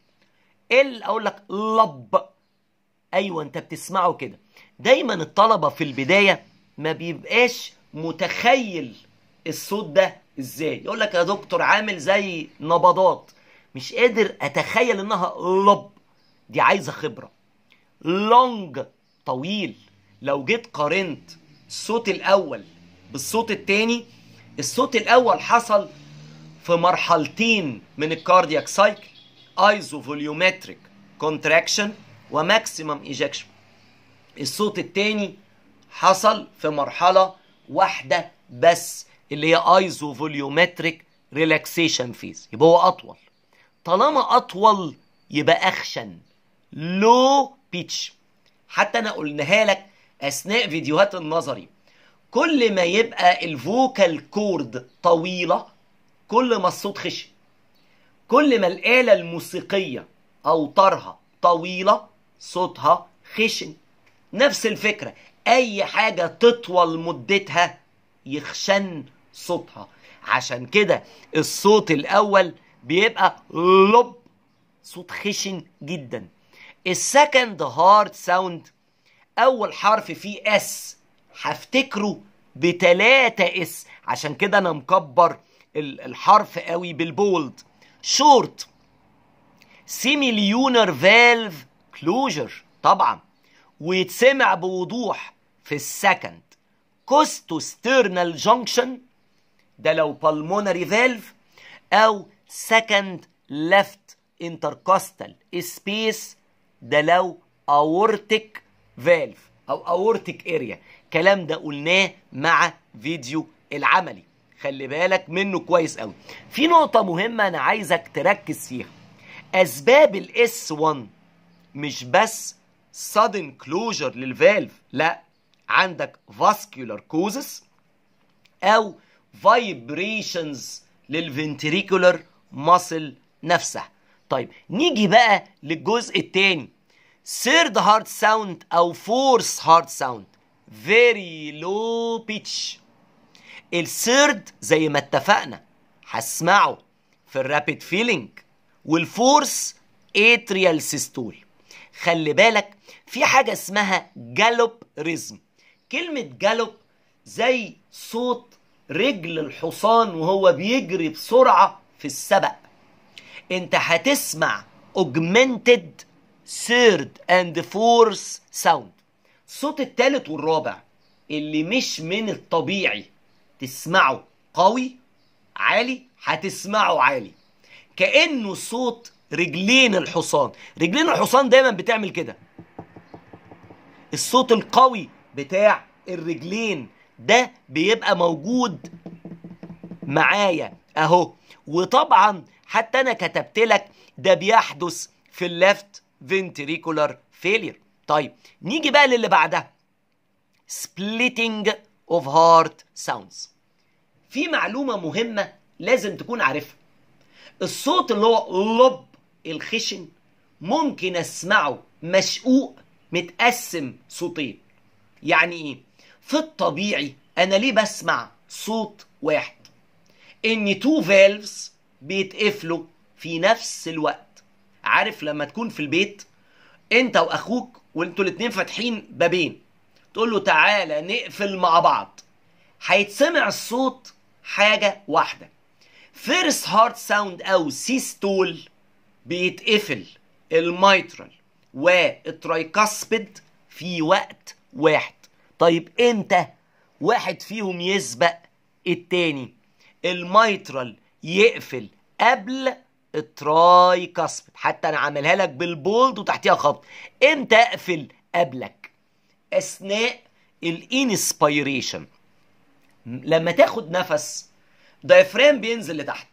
ال اقول لك لب ايوه انت بتسمعه كده دايما الطلبه في البدايه ما بيبقاش متخيل الصوت ده ازاي يقول لك يا دكتور عامل زي نبضات مش قادر اتخيل انها لب دي عايزه خبره لونج طويل لو جيت قارنت الصوت الاول بالصوت التاني الصوت الاول حصل في مرحلتين من الكاردياك سايكل ايزو فوليومتريك كونتراكشن وماكسيمم ايجكشن الصوت التاني حصل في مرحله واحده بس اللي هي ايزو فوليومتريك ريلاكسيشن فيز يبقى هو اطول طالما اطول يبقى اخشن لو بيتش حتى انا قلناها لك اثناء فيديوهات النظري كل ما يبقى الفوكال كورد طويله كل ما الصوت خشن كل ما الآلة الموسيقية أوتارها طويلة صوتها خشن نفس الفكرة أي حاجة تطول مدتها يخشن صوتها عشان كده الصوت الأول بيبقى لب صوت خشن جدا السكند هارد ساوند أول حرف فيه اس هفتكره بتلاتة اس عشان كده أنا مكبر الحرف قوي بالبولد شورت سيميليونر فالف كلوجر طبعا ويتسمع بوضوح في السكند كوستوسترنال جانكشن ده لو بالمونري فالف او سكند ليفت انتركوستال سبيس ده لو اورتيك فالف او اورتيك اريا الكلام ده قلناه مع فيديو العملي خلي بالك منه كويس قوي في نقطة مهمة أنا عايزك تركز فيها أسباب الاس 1 مش بس sudden closure للفالف لا عندك vascular causes أو vibrations للفنتريكولار muscle نفسها طيب نيجي بقى للجزء الثاني third heart sound أو fourth heart sound very low pitch الثيرد زي ما اتفقنا هسمعه في الرابيد فيلينج والفورس اتريال سيستول خلي بالك في حاجة اسمها جالوب ريزم كلمة جالوب زي صوت رجل الحصان وهو بيجري بسرعة في السبق انت هتسمع augmented third and fourth sound الصوت التالت والرابع اللي مش من الطبيعي تسمعه قوي عالي هتسمعه عالي كانه صوت رجلين الحصان رجلين الحصان دايما بتعمل كده الصوت القوي بتاع الرجلين ده بيبقى موجود معايا اهو وطبعا حتى انا كتبت لك ده بيحدث في الليفت ventricular failure طيب نيجي بقى للي بعدها splitting of heart sounds في معلومة مهمة لازم تكون عارفها الصوت اللي هو لب الخشن ممكن اسمعه مشقوق متقسم صوتين يعني ايه في الطبيعي انا ليه بسمع صوت واحد ان تو فالفز بيتقفلوا في نفس الوقت عارف لما تكون في البيت انت واخوك وانتوا الاتنين فاتحين بابين تقول له تعالى نقفل مع بعض هيتسمع الصوت حاجه واحده فيرست هارت ساوند او سيستول بيتقفل الميترال والترايكاسبيد في وقت واحد طيب امتى واحد فيهم يسبق التاني الميترال يقفل قبل الترايكاسبيد حتى انا عاملها لك بالبولد وتحتيها خط امتى اقفل قبلك اثناء الانسبيريشن لما تاخد نفس دايفرام بينزل لتحت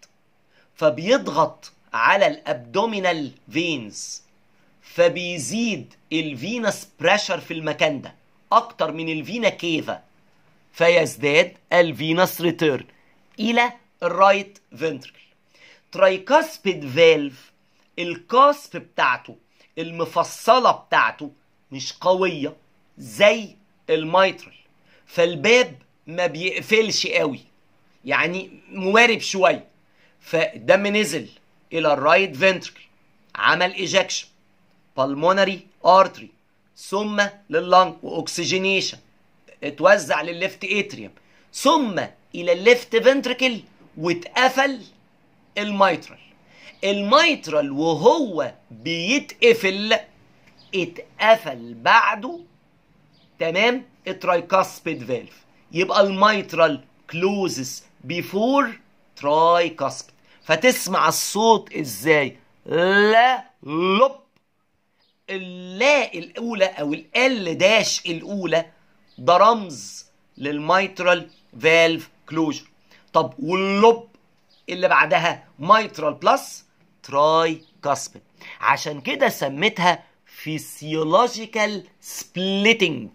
فبيضغط على الابدومينال فينز فبيزيد الفينس بريشر في المكان ده اكتر من الفينا كيفا فيزداد الفينس ريتيرن الى الرايت فنتركل ترايكاسبيد فالف الكاسب بتاعته المفصلة بتاعته مش قوية زي الميترال فالباب ما بيقفلش قوي يعني موارب شوية فالدم نزل الى الرايت فنتركل عمل ايجكشن بالمونري ارتري ثم لللنج واكسجينيشن اتوزع للليفت اتريوم ثم الى الليفت فنتركل واتقفل الميترال الميترال وهو بيتقفل اتقفل بعده تمام الترايكاسبيد فالف يبقى الميترال كلوزز بيفور ترايكاسبيد فتسمع الصوت ازاي لا لب اللا الاولى او ال داش الاولى ده رمز للميترال فالف كلوجر طب واللب اللي بعدها ميترال بلس تراي كاسبيد عشان كده سميتها فيسيولوجيكال سبليتنج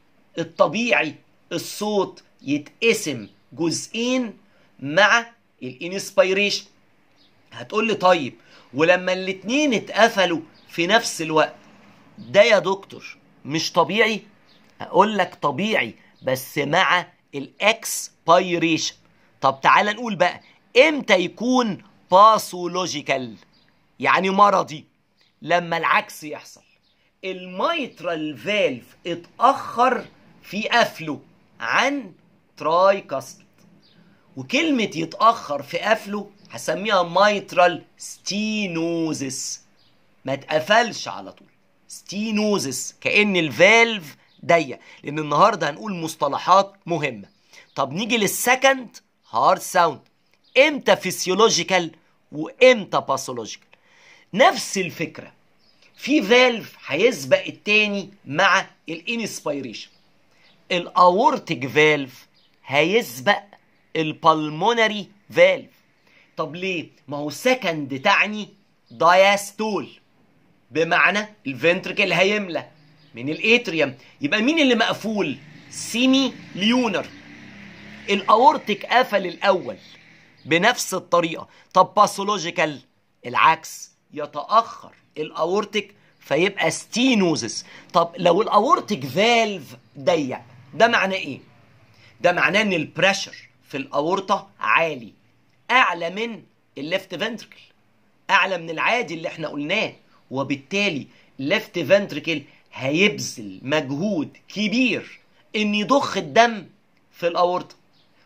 الطبيعي الصوت يتقسم جزئين مع الانسبيريشن هتقول لي طيب ولما الاتنين اتقفلوا في نفس الوقت ده يا دكتور مش طبيعي اقول لك طبيعي بس مع الاكسبيريشن طب تعال نقول بقى امتى يكون باثولوجيكال يعني مرضي لما العكس يحصل الميترال فالف اتاخر في قفله عن تراي كاسبت وكلمة يتأخر في قفله هسميها مايترال ستينوزس ما اتقفلش على طول ستينوزس كأن الفالف ضيق لأن النهاردة هنقول مصطلحات مهمة طب نيجي للسكند هارد ساوند امتى فيسيولوجيكال وامتى باثولوجيكال نفس الفكرة في فالف هيسبق التاني مع الانسبيريشن الاورتيك فالف هيسبق البلمونري فالف طب ليه ما هو سكند تعني دايستول بمعنى الفنتركل هيملى من الاتريوم يبقى مين اللي مقفول سيمي ليونر الاورتيك قفل الاول بنفس الطريقه طب باثولوجيكال العكس يتاخر الاورتيك فيبقى ستينوزس طب لو الاورتيك فالف ضيق ده معناه ايه ده معناه ان البريشر في الاورطه عالي اعلى من الليفت فنتركل اعلى من العادي اللي احنا قلناه وبالتالي الليفت فنتركل هيبذل مجهود كبير ان يضخ الدم في الاورطه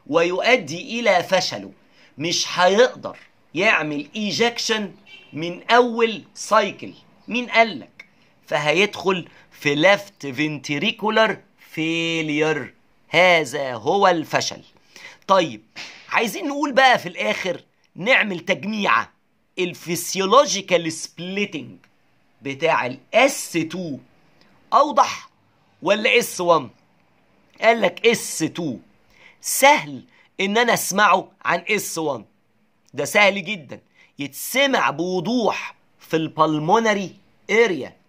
ويؤدي الى فشله مش هيقدر يعمل ايجكشن من اول سايكل مين قالك فهيدخل في ليفت فنتريكولار فيلير هذا هو الفشل طيب عايزين نقول بقى في الاخر نعمل تجميعه الفسيولوجيكال سبليتنج بتاع الاس 2 اوضح ولا اس 1 قال لك اس 2 سهل ان انا اسمعه عن اس 1 ده سهل جدا يتسمع بوضوح في البلمونري اريا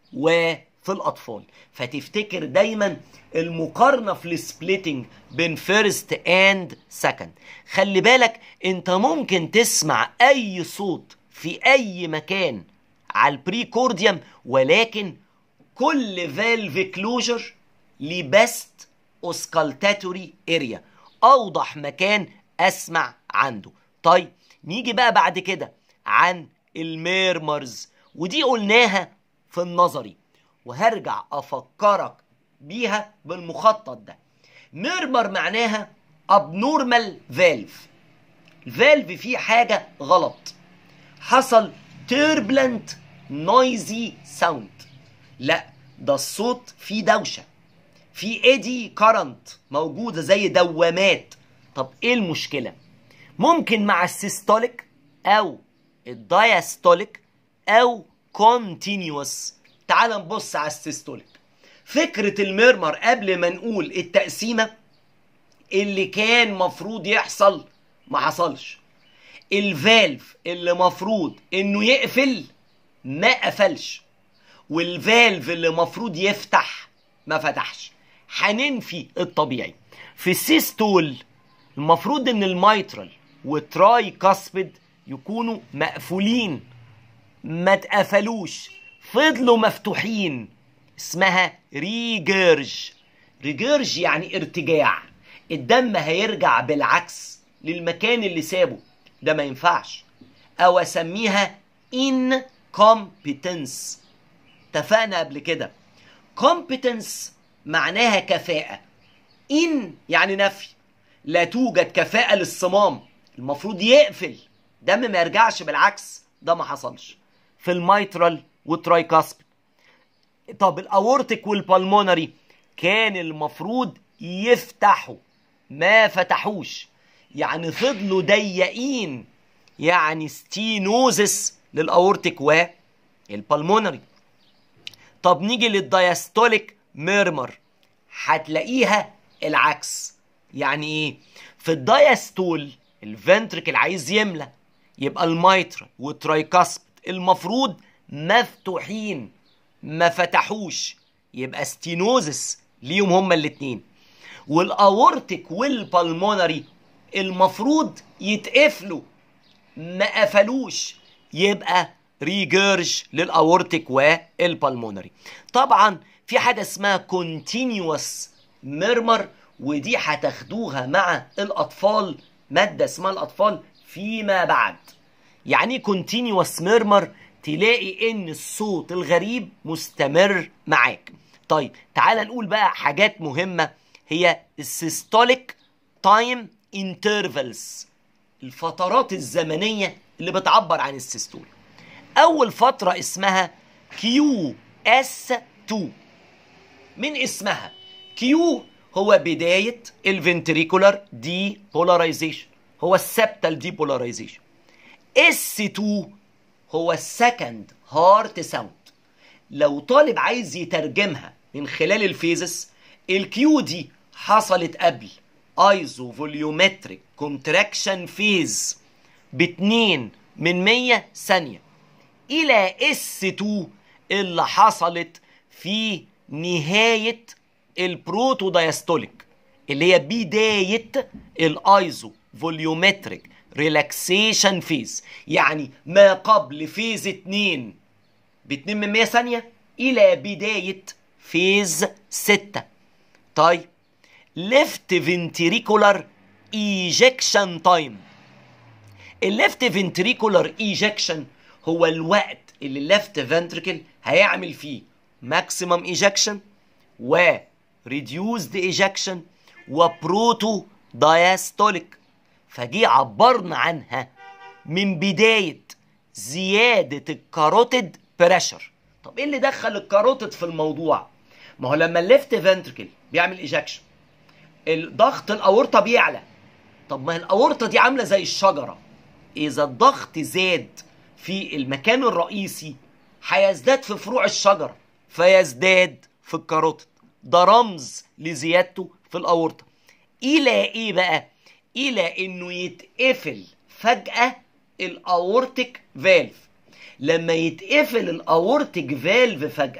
وفي الاطفال فتفتكر دايما المقارنه في السبليتنج بين فيرست اند سكند خلي بالك انت ممكن تسمع اي صوت في اي مكان على البريكورديوم ولكن كل فالف كلوجر ليه بست اوسكالتاتوري اريا اوضح مكان اسمع عنده طيب نيجي بقى بعد كده عن الميرمرز ودي قلناها في النظري وهرجع افكرك بيها بالمخطط ده ميرمر معناها abnormal valve الفالف فيه حاجة غلط حصل turbulent noisy sound لا ده الصوت فيه دوشة في ايدي كارنت موجودة زي دوامات طب ايه المشكلة ممكن مع السيستوليك او الدايستوليك او continuous تعال نبص على السيستوليك فكرة الميرمر قبل ما نقول التقسيمة اللي كان مفروض يحصل ما حصلش الفالف اللي مفروض انه يقفل ما قفلش والفالف اللي مفروض يفتح ما فتحش هننفي الطبيعي في السيستول المفروض ان الميترال والتراي كاسبد يكونوا مقفولين ما اتقفلوش فضلوا مفتوحين اسمها ريجيرج ريجيرج يعني ارتجاع الدم هيرجع بالعكس للمكان اللي سابه ده ما ينفعش او اسميها incompetence اتفقنا قبل كده competence معناها كفاءة in يعني نفي لا توجد كفاءة للصمام المفروض يقفل دم ما يرجعش بالعكس ده ما حصلش في الميترال والترايكاسبيد طب الاورتيك والبالمونري كان المفروض يفتحوا ما فتحوش يعني فضلوا ضيقين يعني ستينوزس للاورتيك والبالمونري طب نيجي للدايستوليك ميرمر هتلاقيها العكس يعني ايه في الدايستول الفنتركل عايز يملى يبقى الميترال والترايكاسبيد المفروض مفتوحين ما فتحوش يبقى ستينوزس ليهم هما الاتنين والاورتيك والبالمونري المفروض يتقفلوا ما قفلوش يبقى ريجيرج للاورتيك والبالمونري طبعا في حاجه اسمها كونتينيوس ميرمر ودي هتاخدوها مع الاطفال ماده اسمها الاطفال فيما بعد يعني كونتينيوس ميرمر تلاقي ان الصوت الغريب مستمر معاك طيب تعال نقول بقى حاجات مهمه هي السيستوليك تايم انترفلز الفترات الزمنيه اللي بتعبر عن السيستول اول فتره اسمها كيو اس 2 من اسمها كيو هو بدايه الفنتريكولار دي بولاريزيشن هو السبتال دي بولاريزيشن اس 2 هو السكند هارت ساوند لو طالب عايز يترجمها من خلال الفيزس الكيو دي حصلت قبل ايزو فوليومتريك كونتراكشن فيز باتنين من مية ثانية إلى اس 2 اللي حصلت في نهاية البروتو دايستوليك اللي هي بداية الايزو فوليومتريك ريلاكسيشن فيز يعني ما قبل فيز 2 ب 2 من 100 ثانية إلى بداية فيز 6 طيب ليفت فنتريكولار ايجكشن تايم الليفت فنتريكولار ايجكشن هو الوقت اللي الليفت فنتريكل هيعمل فيه ماكسيمم ايجكشن و ريديوزد ايجكشن وبروتو دايستوليك فجي عبرنا عنها من بداية زيادة الكاروتيد بريشر طب ايه اللي دخل الكاروتيد في الموضوع ما هو لما الليفت فنتركل بيعمل ايجكشن الضغط الاورطه بيعلى طب ما الاورطه دي عامله زي الشجره اذا الضغط زاد في المكان الرئيسي هيزداد في فروع الشجره فيزداد في الكاروتيد ده رمز لزيادته في الاورطه الى ايه بقى الى انه يتقفل فجاه الاورتيك فالف لما يتقفل الاورتيك فالف فجاه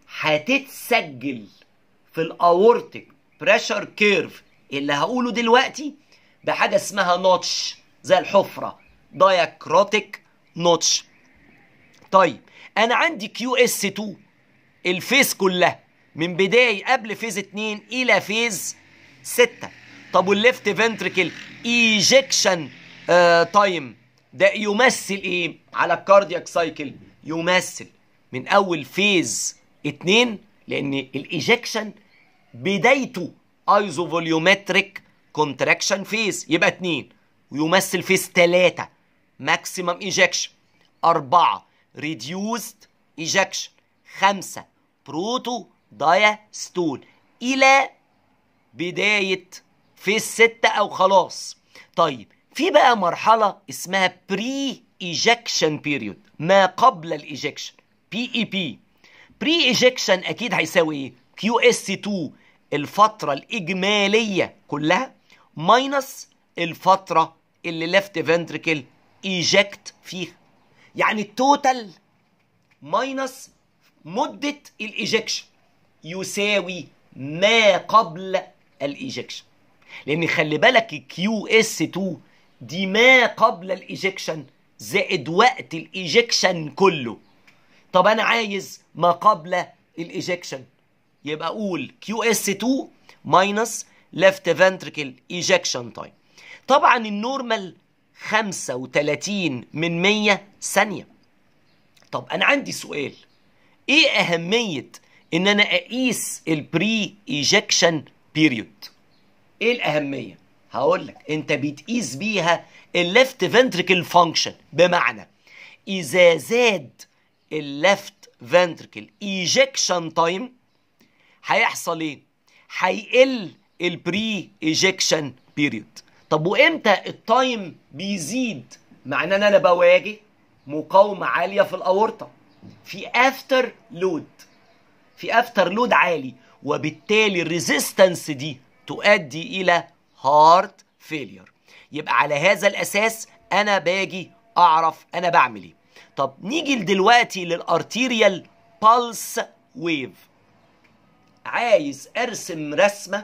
هتتسجل في الاورتيك بريشر كيرف اللي هقوله دلوقتي بحاجه اسمها نوتش زي الحفره دايكروتيك نوتش طيب انا عندي كيو اس 2 الفيز كلها من بداية قبل فيز 2 الى فيز 6 طب والليفت فنتريكل ايجكشن تايم ده يمثل ايه على الكاردياك سايكل يمثل من اول فيز 2 لان الايجكشن بدايته ايزو فوليومتريك كونتراكشن فيز يبقى 2 ويمثل فيز 3 ماكسيمم ايجكشن 4 ريديوزد ايجكشن 5 بروتو دايستول الى بدايه فيز 6 او خلاص طيب في بقى مرحله اسمها بري ايجكشن بيريود ما قبل الايجكشن بي اي بي بري ايجكشن اكيد هيساوي ايه كيو اس 2 الفتره الاجماليه كلها ماينس الفتره اللي ليفت فنتريكل ايجكت فيها يعني التوتال ماينس مده الايجكشن يساوي ما قبل الايجكشن لان خلي بالك الكيو اس 2 دي ما قبل الايجكشن زائد وقت الايجكشن كله طب انا عايز ما قبل الايجكشن يبقى اقول كيو اس 2 ماينس ليفت فنتريكل ايجكشن تايم طبعا النورمال 35 من 100 ثانيه طب انا عندي سؤال ايه اهميه ان انا اقيس البري ايجكشن بيريود ايه الاهميه هقول لك انت بتقيس بيها الليفت فنتريكل فانكشن بمعنى اذا زاد الليفت فنتريكل ايجكشن تايم هيحصل ايه هيقل البري ايجكشن بيريود طب وامتى التايم بيزيد معناه ان انا بواجه مقاومه عاليه في الاورطه في افتر لود في افتر لود عالي وبالتالي الريزيستنس دي تؤدي الى هارت فيلير يبقى على هذا الاساس انا باجي اعرف انا بعمل ايه طب نيجي دلوقتي للارتيريال بالس ويف عايز ارسم رسمه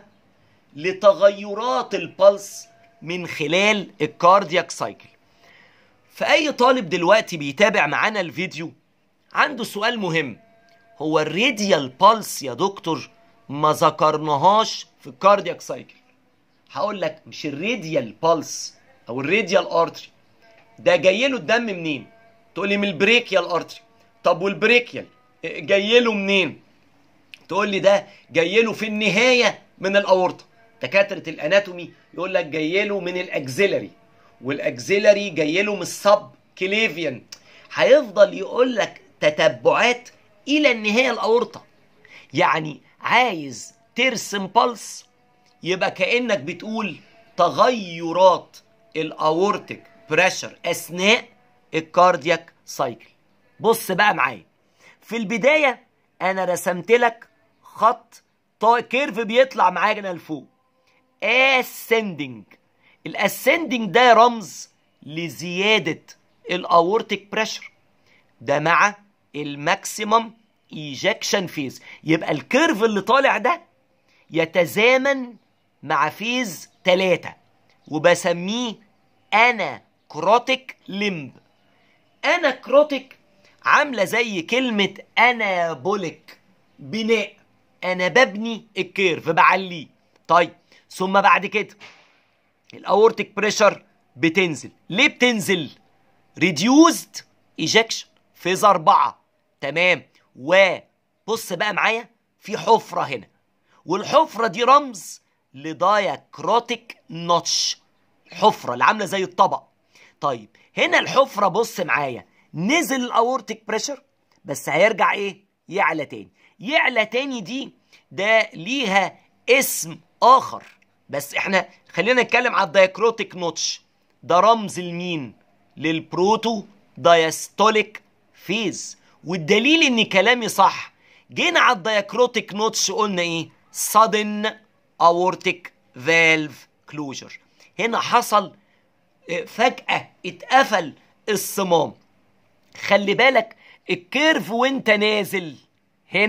لتغيرات البلس من خلال الكاردياك سايكل فاي طالب دلوقتي بيتابع معانا الفيديو عنده سؤال مهم هو الراديال بالس يا دكتور ما ذكرناهاش في الكاردياك سايكل هقول لك مش الراديال بالس او الراديال ارتري ده جاي له الدم منين تقول لي من البريكيال ارتري طب والبريكيال جاي له منين تقول لي ده جاي له في النهايه من الاورطه دكاتره الاناتومي يقول لك جاي له من الاكزيلري والاكزيلري جاي له من السب كليفيان هيفضل يقول لك تتبعات الى النهايه الاورطه يعني عايز ترسم بلس يبقى كانك بتقول تغيرات الاورتيك بريشر اثناء الكاردياك سايكل بص بقى معايا في البدايه انا رسمت لك خط كيرف بيطلع معانا لفوق ascending الاسندنج ده رمز لزياده الاورتيك بريشر ده مع الماكسيمم ايجكشن فيز يبقى الكيرف اللي طالع ده يتزامن مع فيز 3 وبسميه انا كروتيك لمب انا كروتيك عامله زي كلمه انابوليك بناء انا ببني الكيرف بعليه طيب ثم بعد كده الاورتيك بريشر بتنزل ليه بتنزل ريديوزد ايجكشن فيز أربعة تمام وبص بقى معايا في حفرة هنا والحفرة دي رمز لدايكروتيك نوتش الحفرة اللي عاملة زي الطبق طيب هنا الحفرة بص معايا نزل الاورتيك بريشر بس هيرجع ايه يعلى تاني يعلى تاني دي ده ليها اسم اخر بس احنا خلينا نتكلم على الدايكروتيك نوتش ده رمز لمين للبروتو دايستوليك فيز والدليل ان كلامي صح جينا على الدايكروتيك نوتش قلنا ايه sudden aortic valve closure هنا حصل فجأة اتقفل الصمام خلي بالك الكيرف وانت نازل هنا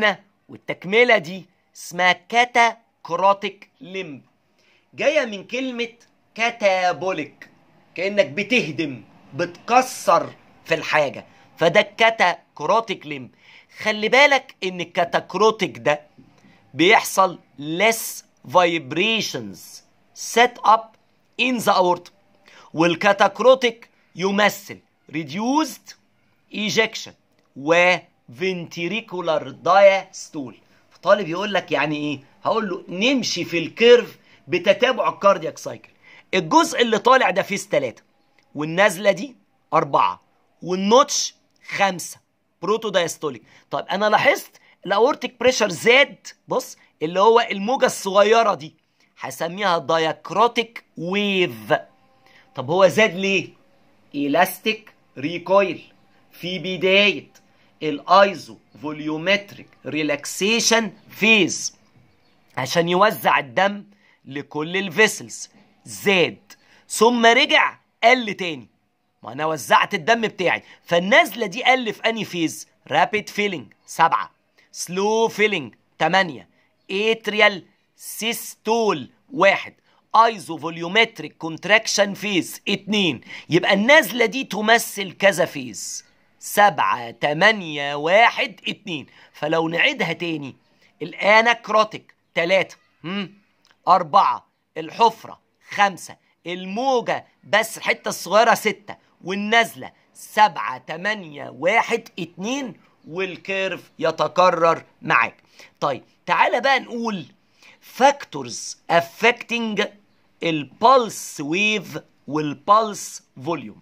والتكمله دي اسمها كاتاكروتيك لمب جايه من كلمه كاتابوليك كانك بتهدم بتكسر في الحاجه فده الكاتاكروتيك لمب خلي بالك ان الكاتاكروتيك ده بيحصل less vibrations set up in the aorta والكاتاكروتيك يمثل reduced ejection و ventricular diastole طالب يقول لك يعني ايه هقول له نمشي في الكيرف بتتابع الكاردياك سايكل الجزء اللي طالع ده فيز 3 والنازله دي أربعة والنوتش خمسة بروتو دايستوليك طيب أنا لاحظت الأورتيك بريشر زاد بص اللي هو الموجة الصغيرة دي هسميها دايكروتيك ويف طب هو زاد ليه؟ إلاستيك ريكويل في بداية الايزو فوليومتريك ريلاكسيشن فيز عشان يوزع الدم لكل الفيسلز زاد ثم رجع قل تاني ما انا وزعت الدم بتاعي فالنزله دي قل في اني فيز رابيد فيلينج سبعة سلو فيلينج تمانية اتريال سيستول واحد ايزو فوليومتريك كونتراكشن فيز اتنين يبقى النزله دي تمثل كذا فيز سبعة تمانية واحد اتنين فلو نعيدها تاني الاناكروتيك تلاتة هم؟ أربعة الحفرة خمسة الموجة بس الحتة الصغيرة ستة والنزلة سبعة تمانية واحد اتنين والكيرف يتكرر معاك طيب تعالى بقى نقول فاكتورز affecting البلس ويف والبلس فوليوم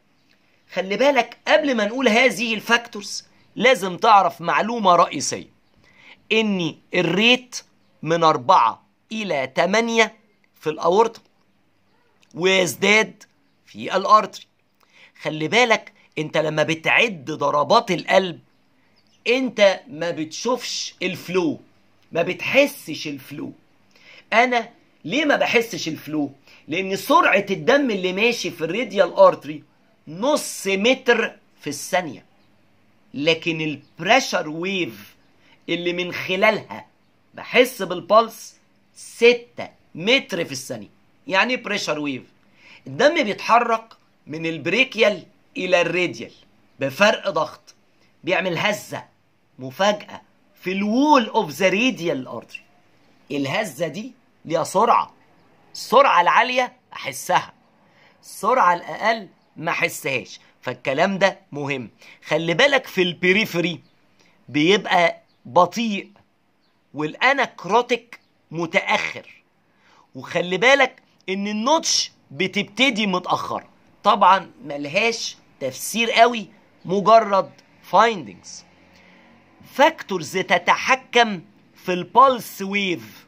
خلي بالك قبل ما نقول هذه الفاكتورز لازم تعرف معلومة رئيسية ان الريت من أربعة إلى تمانية في الأورطة ويزداد في الأرتري خلي بالك انت لما بتعد ضربات القلب انت ما بتشوفش الفلو ما بتحسش الفلو انا ليه ما بحسش الفلو لان سرعة الدم اللي ماشي في الراديال ارتري نص متر في الثانية لكن البريشر ويف اللي من خلالها بحس بالبلس ستة متر في الثانية يعني بريشر ويف الدم بيتحرك من البريكيال الى الراديال بفرق ضغط بيعمل هزة مفاجأة في الوول اوف ذا راديال ارتري الهزة دي ليها سرعة السرعة العالية احسها السرعة الاقل ما احسهاش فالكلام ده مهم خلي بالك في البريفري بيبقى بطيء والاناكروتيك متاخر وخلي بالك ان النوتش بتبتدي متاخر طبعا ملهاش تفسير قوي مجرد فايندنجز فاكتورز تتحكم في البلس ويف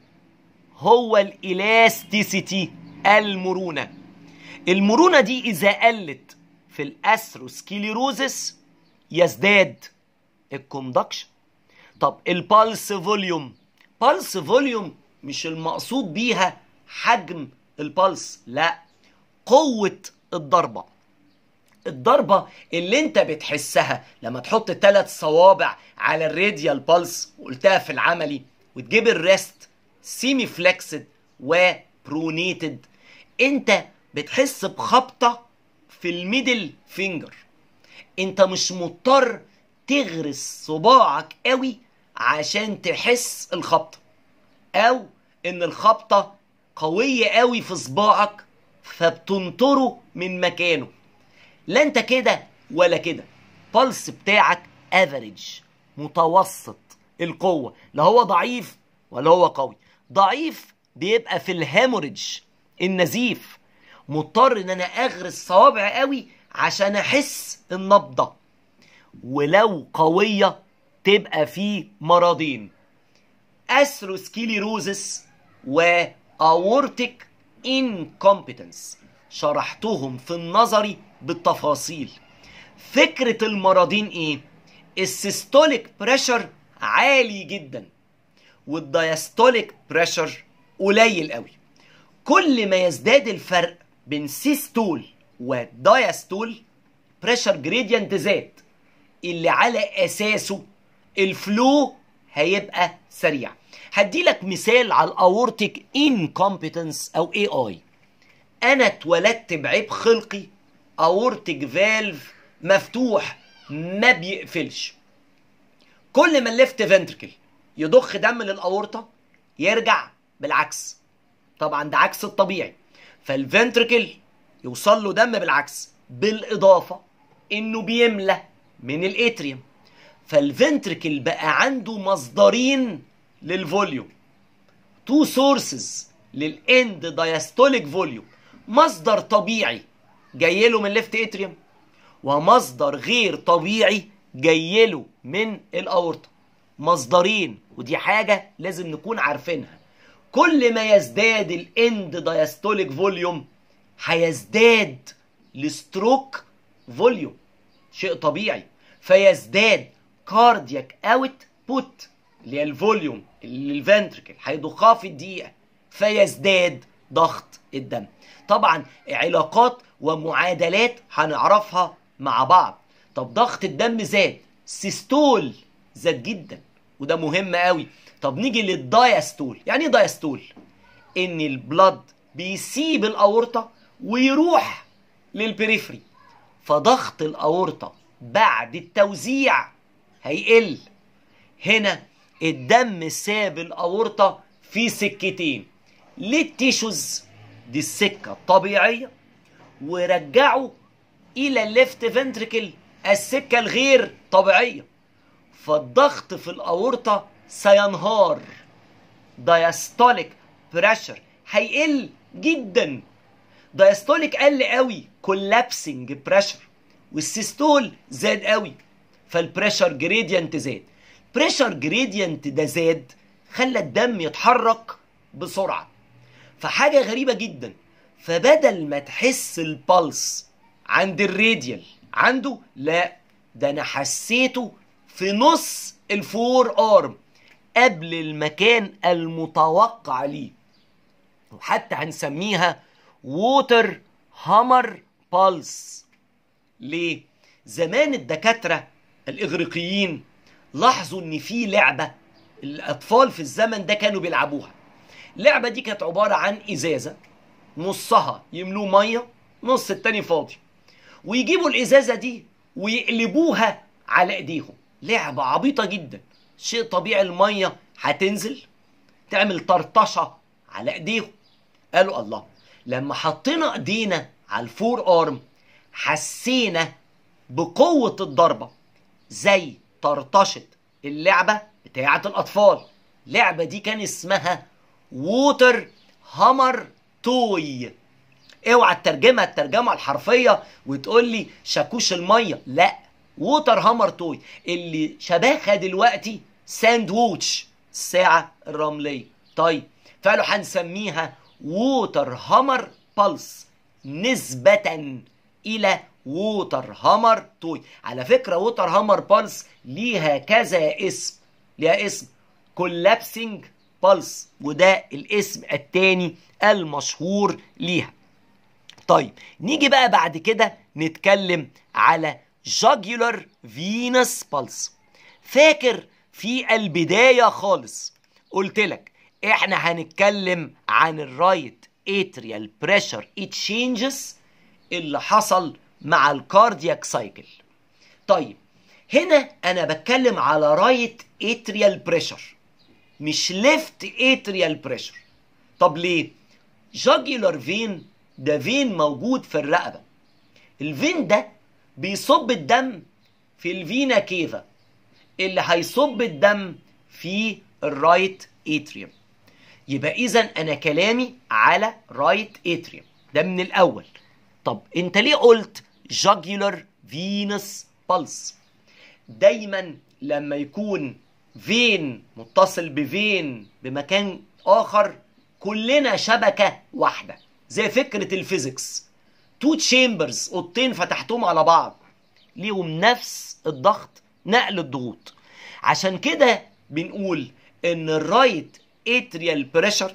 هو الالاستيسيتي المرونه المرونه دي اذا قلت في الاثروسكليروزس يزداد الكوندكشن طب البلس فوليوم بلس فوليوم مش المقصود بيها حجم البلس لا قوة الضربة الضربة اللي انت بتحسها لما تحط ثلاث صوابع على الراديال بلس وقلتها في العملي وتجيب الريست سيمي فليكسد وبرونيتد انت بتحس بخبطة في الميدل فينجر انت مش مضطر تغرس صباعك قوي عشان تحس الخبطة او ان الخبطة قوية قوي في صباعك فبتنطره من مكانه لا انت كده ولا كده بلس بتاعك افريج متوسط القوة لا هو ضعيف ولا هو قوي ضعيف بيبقى في الهيموريدج النزيف مضطر ان انا اغرس صوابع قوي عشان احس النبضة ولو قوية تبقى في مرضين اثروسكيليروزس واورتيك انكومبتنس شرحتهم في النظري بالتفاصيل فكرة المرضين ايه السيستوليك بريشر عالي جدا والدايستوليك بريشر قليل قوي كل ما يزداد الفرق بين سيستول ودايستول بريشر جريدينت زاد اللي على اساسه الفلو هيبقى سريع هدي لك مثال على الاورتيك انكومبتنس او اي اي انا اتولدت بعيب خلقي اورتيك فالف مفتوح ما بيقفلش كل ما الليفت فنتركل يضخ دم للاورطه يرجع بالعكس طبعا ده عكس الطبيعي فالفنتركل يوصل له دم بالعكس بالاضافه انه بيملى من الاتريوم فالفنتركل بقى عنده مصدرين للفوليوم تو سورسز للاند دايستوليك فوليوم مصدر طبيعي جاي له من ليفت اتريوم ومصدر غير طبيعي جاي له من الاورطه مصدرين ودي حاجه لازم نكون عارفينها كل ما يزداد الاند دايستوليك فوليوم هيزداد الستروك فوليوم شيء طبيعي فيزداد كاردياك اوت بوت اللي هي الفوليوم اللي الفنتركل هيضخها في الدقيقه فيزداد ضغط الدم طبعا علاقات ومعادلات هنعرفها مع بعض طب ضغط الدم زاد سيستول زاد جدا وده مهم قوي طب نيجي للدايستول يعني ايه دايستول ان البلد بيسيب الاورطه ويروح للبريفري فضغط الاورطه بعد التوزيع هيقل هنا الدم ساب الاورطه في سكتين للتيشوز دي السكه الطبيعيه ورجعوا الى الليفت فنتركل السكه الغير طبيعيه فالضغط في الاورطه سينهار دايستوليك بريشر هيقل جدا دايستوليك قل قوي كولابسنج بريشر والسيستول زاد قوي فالبريشر جريدينت زاد بريشر جريدينت ده زاد خلى الدم يتحرك بسرعه فحاجه غريبه جدا فبدل ما تحس البلس عند الراديال عنده لا ده انا حسيته في نص الفور ارم قبل المكان المتوقع ليه وحتى هنسميها ووتر هامر بالس ليه زمان الدكاتره الاغريقيين لاحظوا ان في لعبه الاطفال في الزمن ده كانوا بيلعبوها اللعبه دي كانت عباره عن ازازه نصها يملوه ميه نص التاني فاضي ويجيبوا الازازه دي ويقلبوها على ايديهم لعبه عبيطه جدا شيء طبيعي الميه هتنزل تعمل طرطشه على ايديهم قالوا الله لما حطينا ايدينا على الفور ارم حسينا بقوه الضربه زي طرطشه اللعبه بتاعه الاطفال اللعبه دي كان اسمها ووتر هامر توي اوعى تترجمها الترجمه الحرفيه وتقول لي شاكوش الميه لا ووتر هامر توي اللي شبهها دلوقتي ساندوتش الساعه الرمليه طيب فقالوا هنسميها ووتر هامر بالس نسبة إلى ووتر هامر توي على فكرة ووتر هامر بالس ليها كذا اسم ليها اسم كولابسنج بالس وده الاسم التاني المشهور ليها طيب نيجي بقى بعد كده نتكلم على جاجولار فينس بالس فاكر في البداية خالص قلت لك احنا هنتكلم عن الرايت اتريال بريشر تشينجز اللي حصل مع الكاردياك سايكل طيب هنا انا بتكلم على رايت اتريال بريشر مش ليفت اتريال بريشر طب ليه جاجولار فين ده فين موجود في الرقبه الفين ده بيصب الدم في الفينا كيفا اللي هيصب الدم في الرايت اتريوم يبقى اذا انا كلامي على رايت اتريوم ده من الاول طب انت ليه قلت جاجولار فينس بالس دايما لما يكون فين متصل بفين بمكان اخر كلنا شبكه واحده زي فكره الفيزيكس تو تشامبرز اوضتين فتحتهم على بعض ليهم نفس الضغط نقل الضغوط عشان كده بنقول ان الرايت اتريال بريشر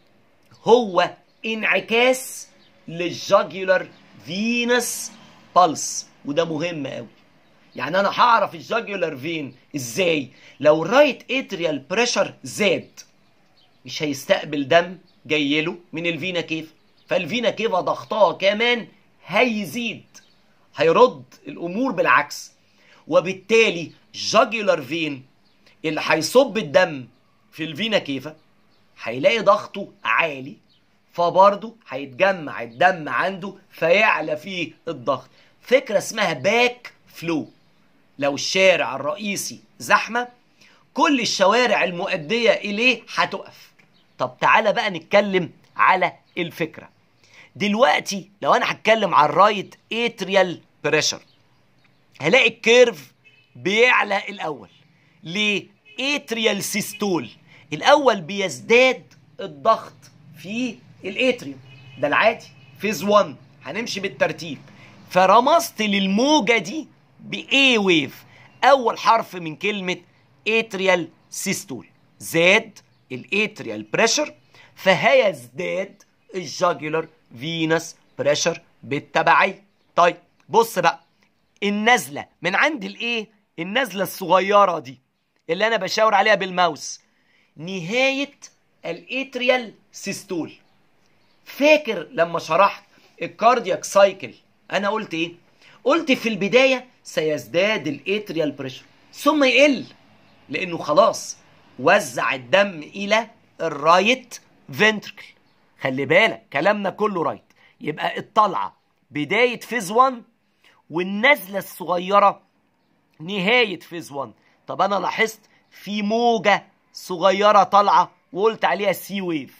هو انعكاس للجاجولار فينس بالس وده مهم قوي يعني انا هعرف الجاجولار فين ازاي لو الرايت اتريال بريشر زاد مش هيستقبل دم جاي له من الفينا كيف فالفينا كيفا ضغطها كمان هيزيد هيرد الامور بالعكس وبالتالي جاجولار فين اللي هيصب الدم في الفينا كيفا هيلاقي ضغطه عالي فبرضه هيتجمع الدم عنده فيعلى فيه الضغط فكرة اسمها باك فلو لو الشارع الرئيسي زحمة كل الشوارع المؤدية إليه هتقف طب تعالى بقى نتكلم على الفكرة دلوقتي لو أنا هتكلم على الرايت اتريال بريشر هلاقي الكيرف بيعلى الأول ليه؟ اتريال سيستول الأول بيزداد الضغط في الاتريوم ده العادي فيز 1 هنمشي بالترتيب فرمزت للموجة دي بإيه ويف أول حرف من كلمة اتريال سيستول زاد الاتريال بريشر فهيزداد الجاجولار فينس بريشر بالتبعية طيب بص بقى النزلة من عند الايه النزلة الصغيرة دي اللي انا بشاور عليها بالماوس نهاية الاتريال سيستول فاكر لما شرحت الكاردياك سايكل انا قلت ايه قلت في البداية سيزداد الاتريال بريشر ثم يقل لانه خلاص وزع الدم الى الرايت فنتركل خلي بالك كلامنا كله رايت يبقى الطلعة بداية فيز 1 والنزلة الصغيرة نهاية فيز 1 طب انا لاحظت في موجة صغيرة طالعة وقلت عليها سي ويف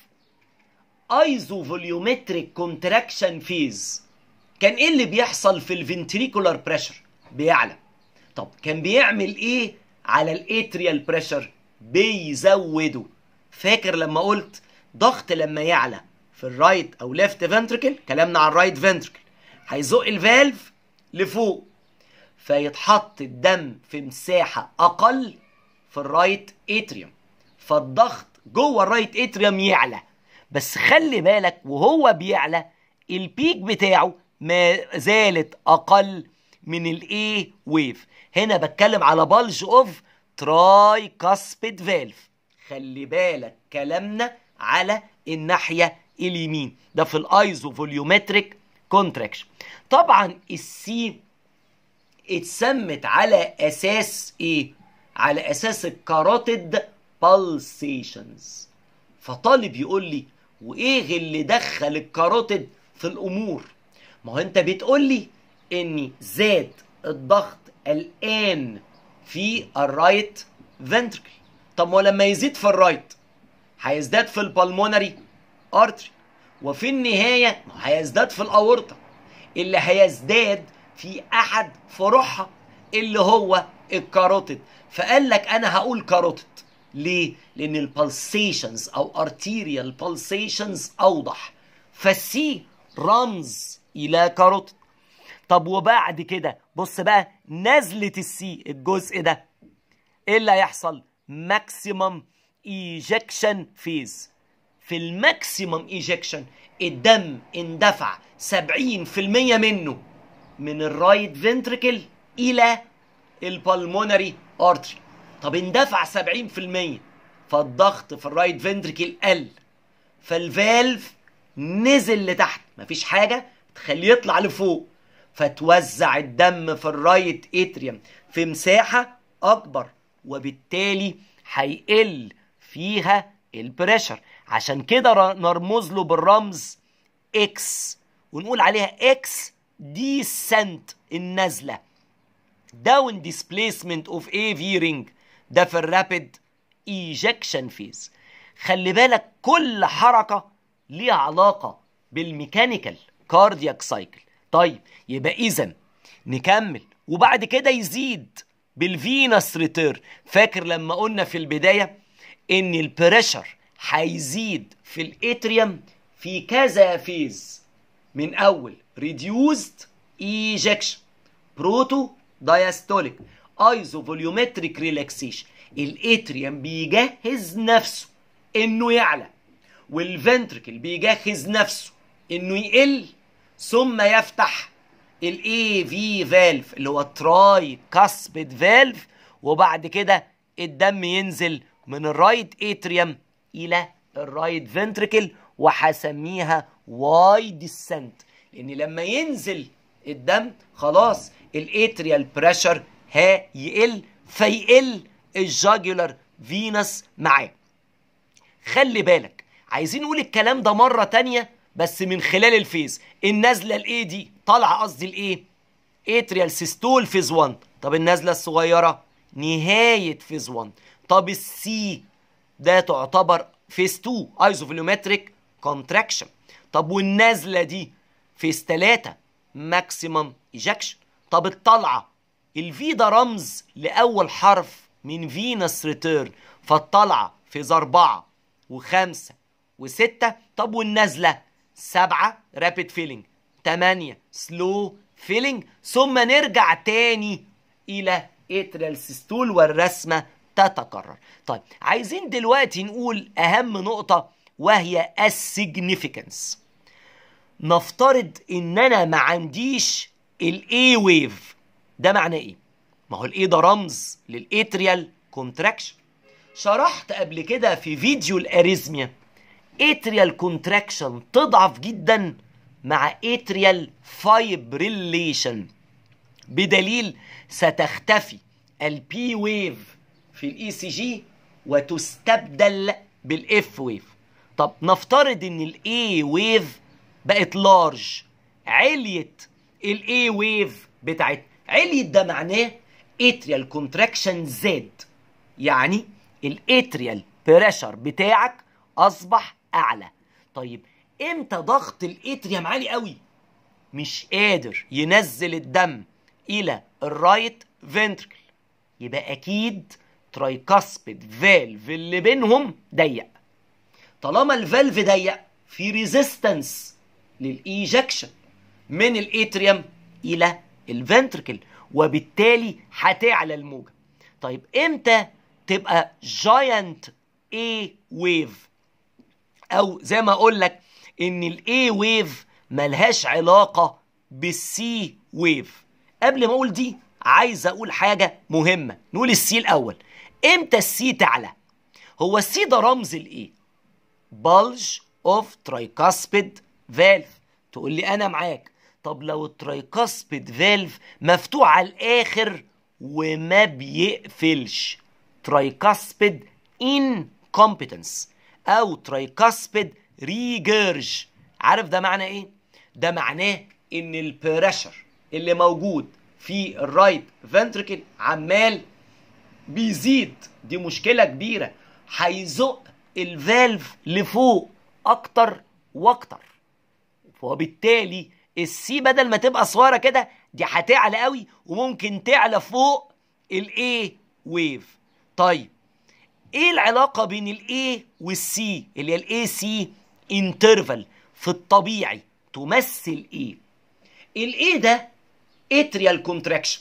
ايزو فوليومتريك كونتراكشن فيز كان ايه اللي بيحصل في الفنتريكولار بريشر بيعلى طب كان بيعمل ايه على الاتريال بريشر بيزوده فاكر لما قلت ضغط لما يعلى في الرايت او ليفت فنتركل كلامنا عن الرايت فنتركل هيزق الفالف لفوق فيتحط الدم في مساحة أقل في الرايت اتريوم فالضغط جوه الرايت اتريوم يعلى بس خلي بالك وهو بيعلى البيك بتاعه ما زالت أقل من الاي ويف هنا بتكلم على بلج اوف تراي كاسبيد فالف خلي بالك كلامنا على الناحية اليمين ده في الايزو فوليومتريك كونتراكشن طبعا السي اتسمت على اساس ايه على اساس الكاروتيد بالسيشنز فطالب يقول لي وايه اللي دخل الكاروتيد في الامور ما هو انت بتقول لي ان زاد الضغط الان في الرايت فنتركل طب ما لما يزيد في الرايت هيزداد في البلمونري ارتري وفي النهايه هيزداد في الاورطه اللي هيزداد في احد فروعها اللي هو الكاروتيد فقال لك انا هقول كاروتيد ليه لان البلسيشنز او ارتيريال بلسيشنز اوضح فالسي رمز الى كاروتيد طب وبعد كده بص بقى نزله السي الجزء ده ايه اللي هيحصل ماكسيمم ايجكشن فيز في الماكسيمم ايجكشن الدم اندفع 70% منه من الرايت فنتركل الى البلمونري ارتري طب اندفع 70% فالضغط في الرايت فنتركل قل فالفالف نزل لتحت مفيش حاجه تخليه يطلع لفوق فتوزع الدم في الرايت اتريوم في مساحه اكبر وبالتالي هيقل فيها البريشر عشان كده نرمز له بالرمز اكس ونقول عليها اكس ديسنت النزله داون ديسبليسمنت اوف اي في رينج ده في الرابيد ايجكشن فيز خلي بالك كل حركه ليها علاقه بالميكانيكال كاردياك سايكل طيب يبقى اذا نكمل وبعد كده يزيد بالفينس ريتير فاكر لما قلنا في البدايه ان البريشر هيزيد في الاتريوم في كذا فيز من اول ريديوزد ايجكشن بروتو دايستوليك ايزو فوليومتريك ريلاكسيشن الاتريوم بيجهز نفسه انه يعلى والفنتركل بيجهز نفسه انه يقل ثم يفتح الاي في فالف اللي هو تراي كاسبيد فالف وبعد كده الدم ينزل من الرايت اتريوم الى الرايت فنتريكل وهسميها واي ديسنت لان لما ينزل الدم خلاص الاتريال بريشر ها يقل فيقل الجاجولار فينس معاه خلي بالك عايزين نقول الكلام ده مرة تانية بس من خلال الفيز النازلة الايه دي طالعة قصدي الايه اتريال سيستول فيز 1 طب النازلة الصغيرة نهاية فيز 1 طب السي ده تعتبر فيز 2 ايزوفوليومتريك كونتراكشن طب والنازلة دي فيز 3 ماكسيمم ايجكشن طب الطلعة الفي ده رمز لأول حرف من فينس ريتيرن فالطلعة فيز أربعة وخمسة وستة طب والنازلة سبعة رابيد فيلينج تمانية سلو فيلينج ثم نرجع تاني إلى اتريال سيستول والرسمة تتكرر طيب عايزين دلوقتي نقول أهم نقطة وهي السيجنيفيكانس نفترض ان انا ما عنديش الاي ويف ده معناه ايه ما هو الاي ده رمز للاتريال كونتراكشن شرحت قبل كده في فيديو الاريزميا اتريال كونتراكشن تضعف جدا مع اتريال فايبريليشن بدليل ستختفي البي ويف في الاي سي جي وتستبدل بالاف ويف طب نفترض ان الاي ويف بقت لارج عليت الاي ويف بتاعت عليت ده معناه اتريال كونتراكشن زاد يعني الاتريال بريشر بتاعك اصبح اعلى طيب امتى ضغط الاتريوم عالي قوي مش قادر ينزل الدم الى الرايت فنتركل يبقى اكيد ترايكاسبيد فالف اللي بينهم ضيق طالما الفالف ضيق في ريزيستنس للايجكشن من الاتريوم الى الفنتركل وبالتالي هتعلى الموجه طيب امتى تبقى جاينت اي ويف او زي ما اقول لك ان الاي ويف ملهاش علاقه بالسي ويف قبل ما اقول دي عايز اقول حاجه مهمه نقول السي الاول امتى السي تعلى هو السي ده رمز لايه bulge of tricuspid valve تقول لي انا معاك طب لو الترايكاسبيد فالف مفتوح على الاخر وما بيقفلش ترايكاسبيد incompetence او ترايكاسبيد ريجرج عارف ده معنى ايه ده معناه ان البريشر اللي موجود في الرايت فنتركل عمال بيزيد دي مشكله كبيره هيزق الفالف لفوق اكتر واكتر وبالتالي السي بدل ما تبقى صغيره كده دي هتعلى قوي وممكن تعلى فوق الاي ويف طيب ايه العلاقه بين الاي والسي اللي هي الاي سي انترفال في الطبيعي تمثل ايه الاي ده اتريال كونتراكشن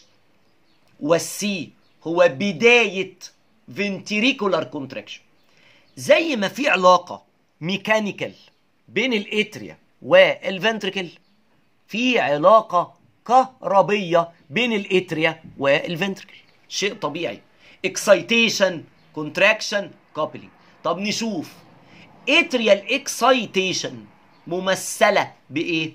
والسي هو بدايه فنتريكولار كونتراكشن زي ما في علاقه ميكانيكال بين الاتريا والفنتريكل في علاقة كهربية بين الاتريا والفنتركل شيء طبيعي اكسايتيشن كونتراكشن كابلينج طب نشوف اتريال اكسايتيشن ممثلة بايه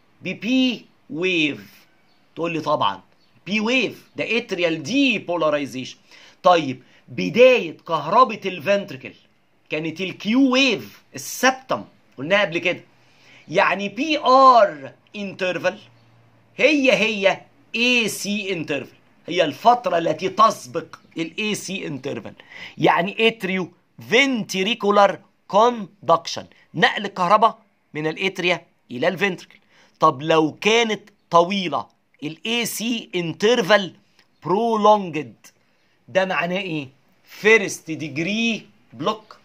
ببي ويف تقول لي طبعا بي ويف ده اتريال دي بولاريزيشن طيب بداية كهربة الفنتركل كانت الكيو ويف السبتم قلناها قبل كده يعني بي ار انترفال هي هي اي سي انترفال هي الفترة التي تسبق الاي سي انترفال يعني اتريو فنتريكولار كوندكشن نقل الكهرباء من الاتريا الى الفنتركل طب لو كانت طويلة الاي سي انترفال برولونجد ده معناه ايه فيرست ديجري بلوك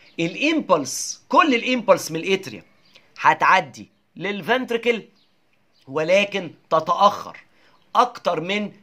الامبلس كل الامبلس من الاتريا هتعدي للفنتركل ولكن تتأخر أكتر من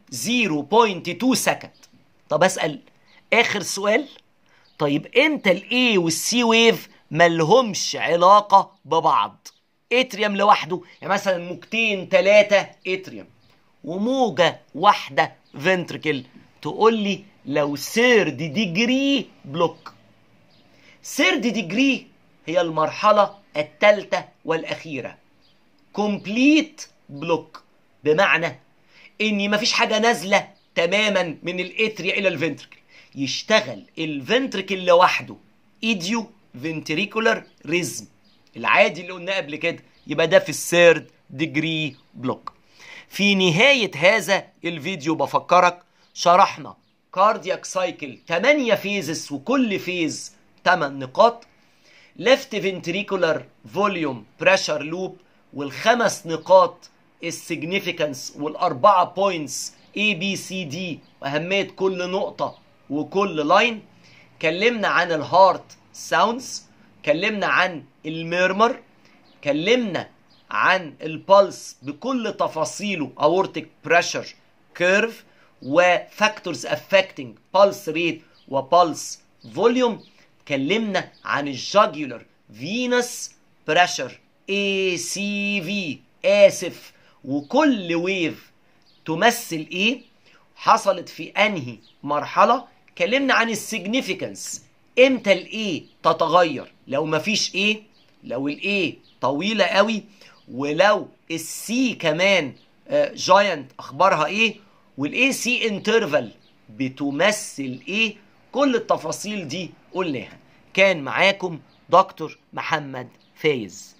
0.2 سكند طب أسأل آخر سؤال طيب امتى الاي والسي ويف ملهمش علاقة ببعض اتريوم لوحده يعني مثلا موجتين ثلاثه اتريوم وموجه واحده فنتركل تقول لي لو سيرد ديجري بلوك سيرد ديجري هي المرحله الثالثه والاخيره كومبليت بلوك بمعنى ان مفيش حاجه نازله تماما من الاتريا الى الفنتركل يشتغل الفنتركل لوحده ايديو فنتريكولار ريزم العادي اللي قلناه قبل كده يبقى ده في الثيرد ديجري بلوك في نهاية هذا الفيديو بفكرك شرحنا كاردياك سايكل 8 فيزز وكل فيز 8 نقاط ليفت فنتريكولار فوليوم بريشر لوب والخمس نقاط السيجنيفيكانس والاربعه بوينتس اي بي سي دي واهميه كل نقطه وكل لاين كلمنا عن الهارت ساوندز كلمنا عن الميرمر كلمنا عن البلس بكل تفاصيله اورتيك بريشر كيرف وفاكتورز افكتنج بلس ريت وبلس فوليوم اتكلمنا عن الجاجولار فينس بريشر اي سي في اسف وكل ويف تمثل ايه حصلت في انهي مرحله اتكلمنا عن السيجنيفيكانس امتى الايه تتغير لو مفيش ايه لو الايه طويله قوي ولو السي كمان جاينت اخبارها ايه والاي سي انترفال بتمثل ايه كل التفاصيل دي قلناها كان معاكم دكتور محمد فايز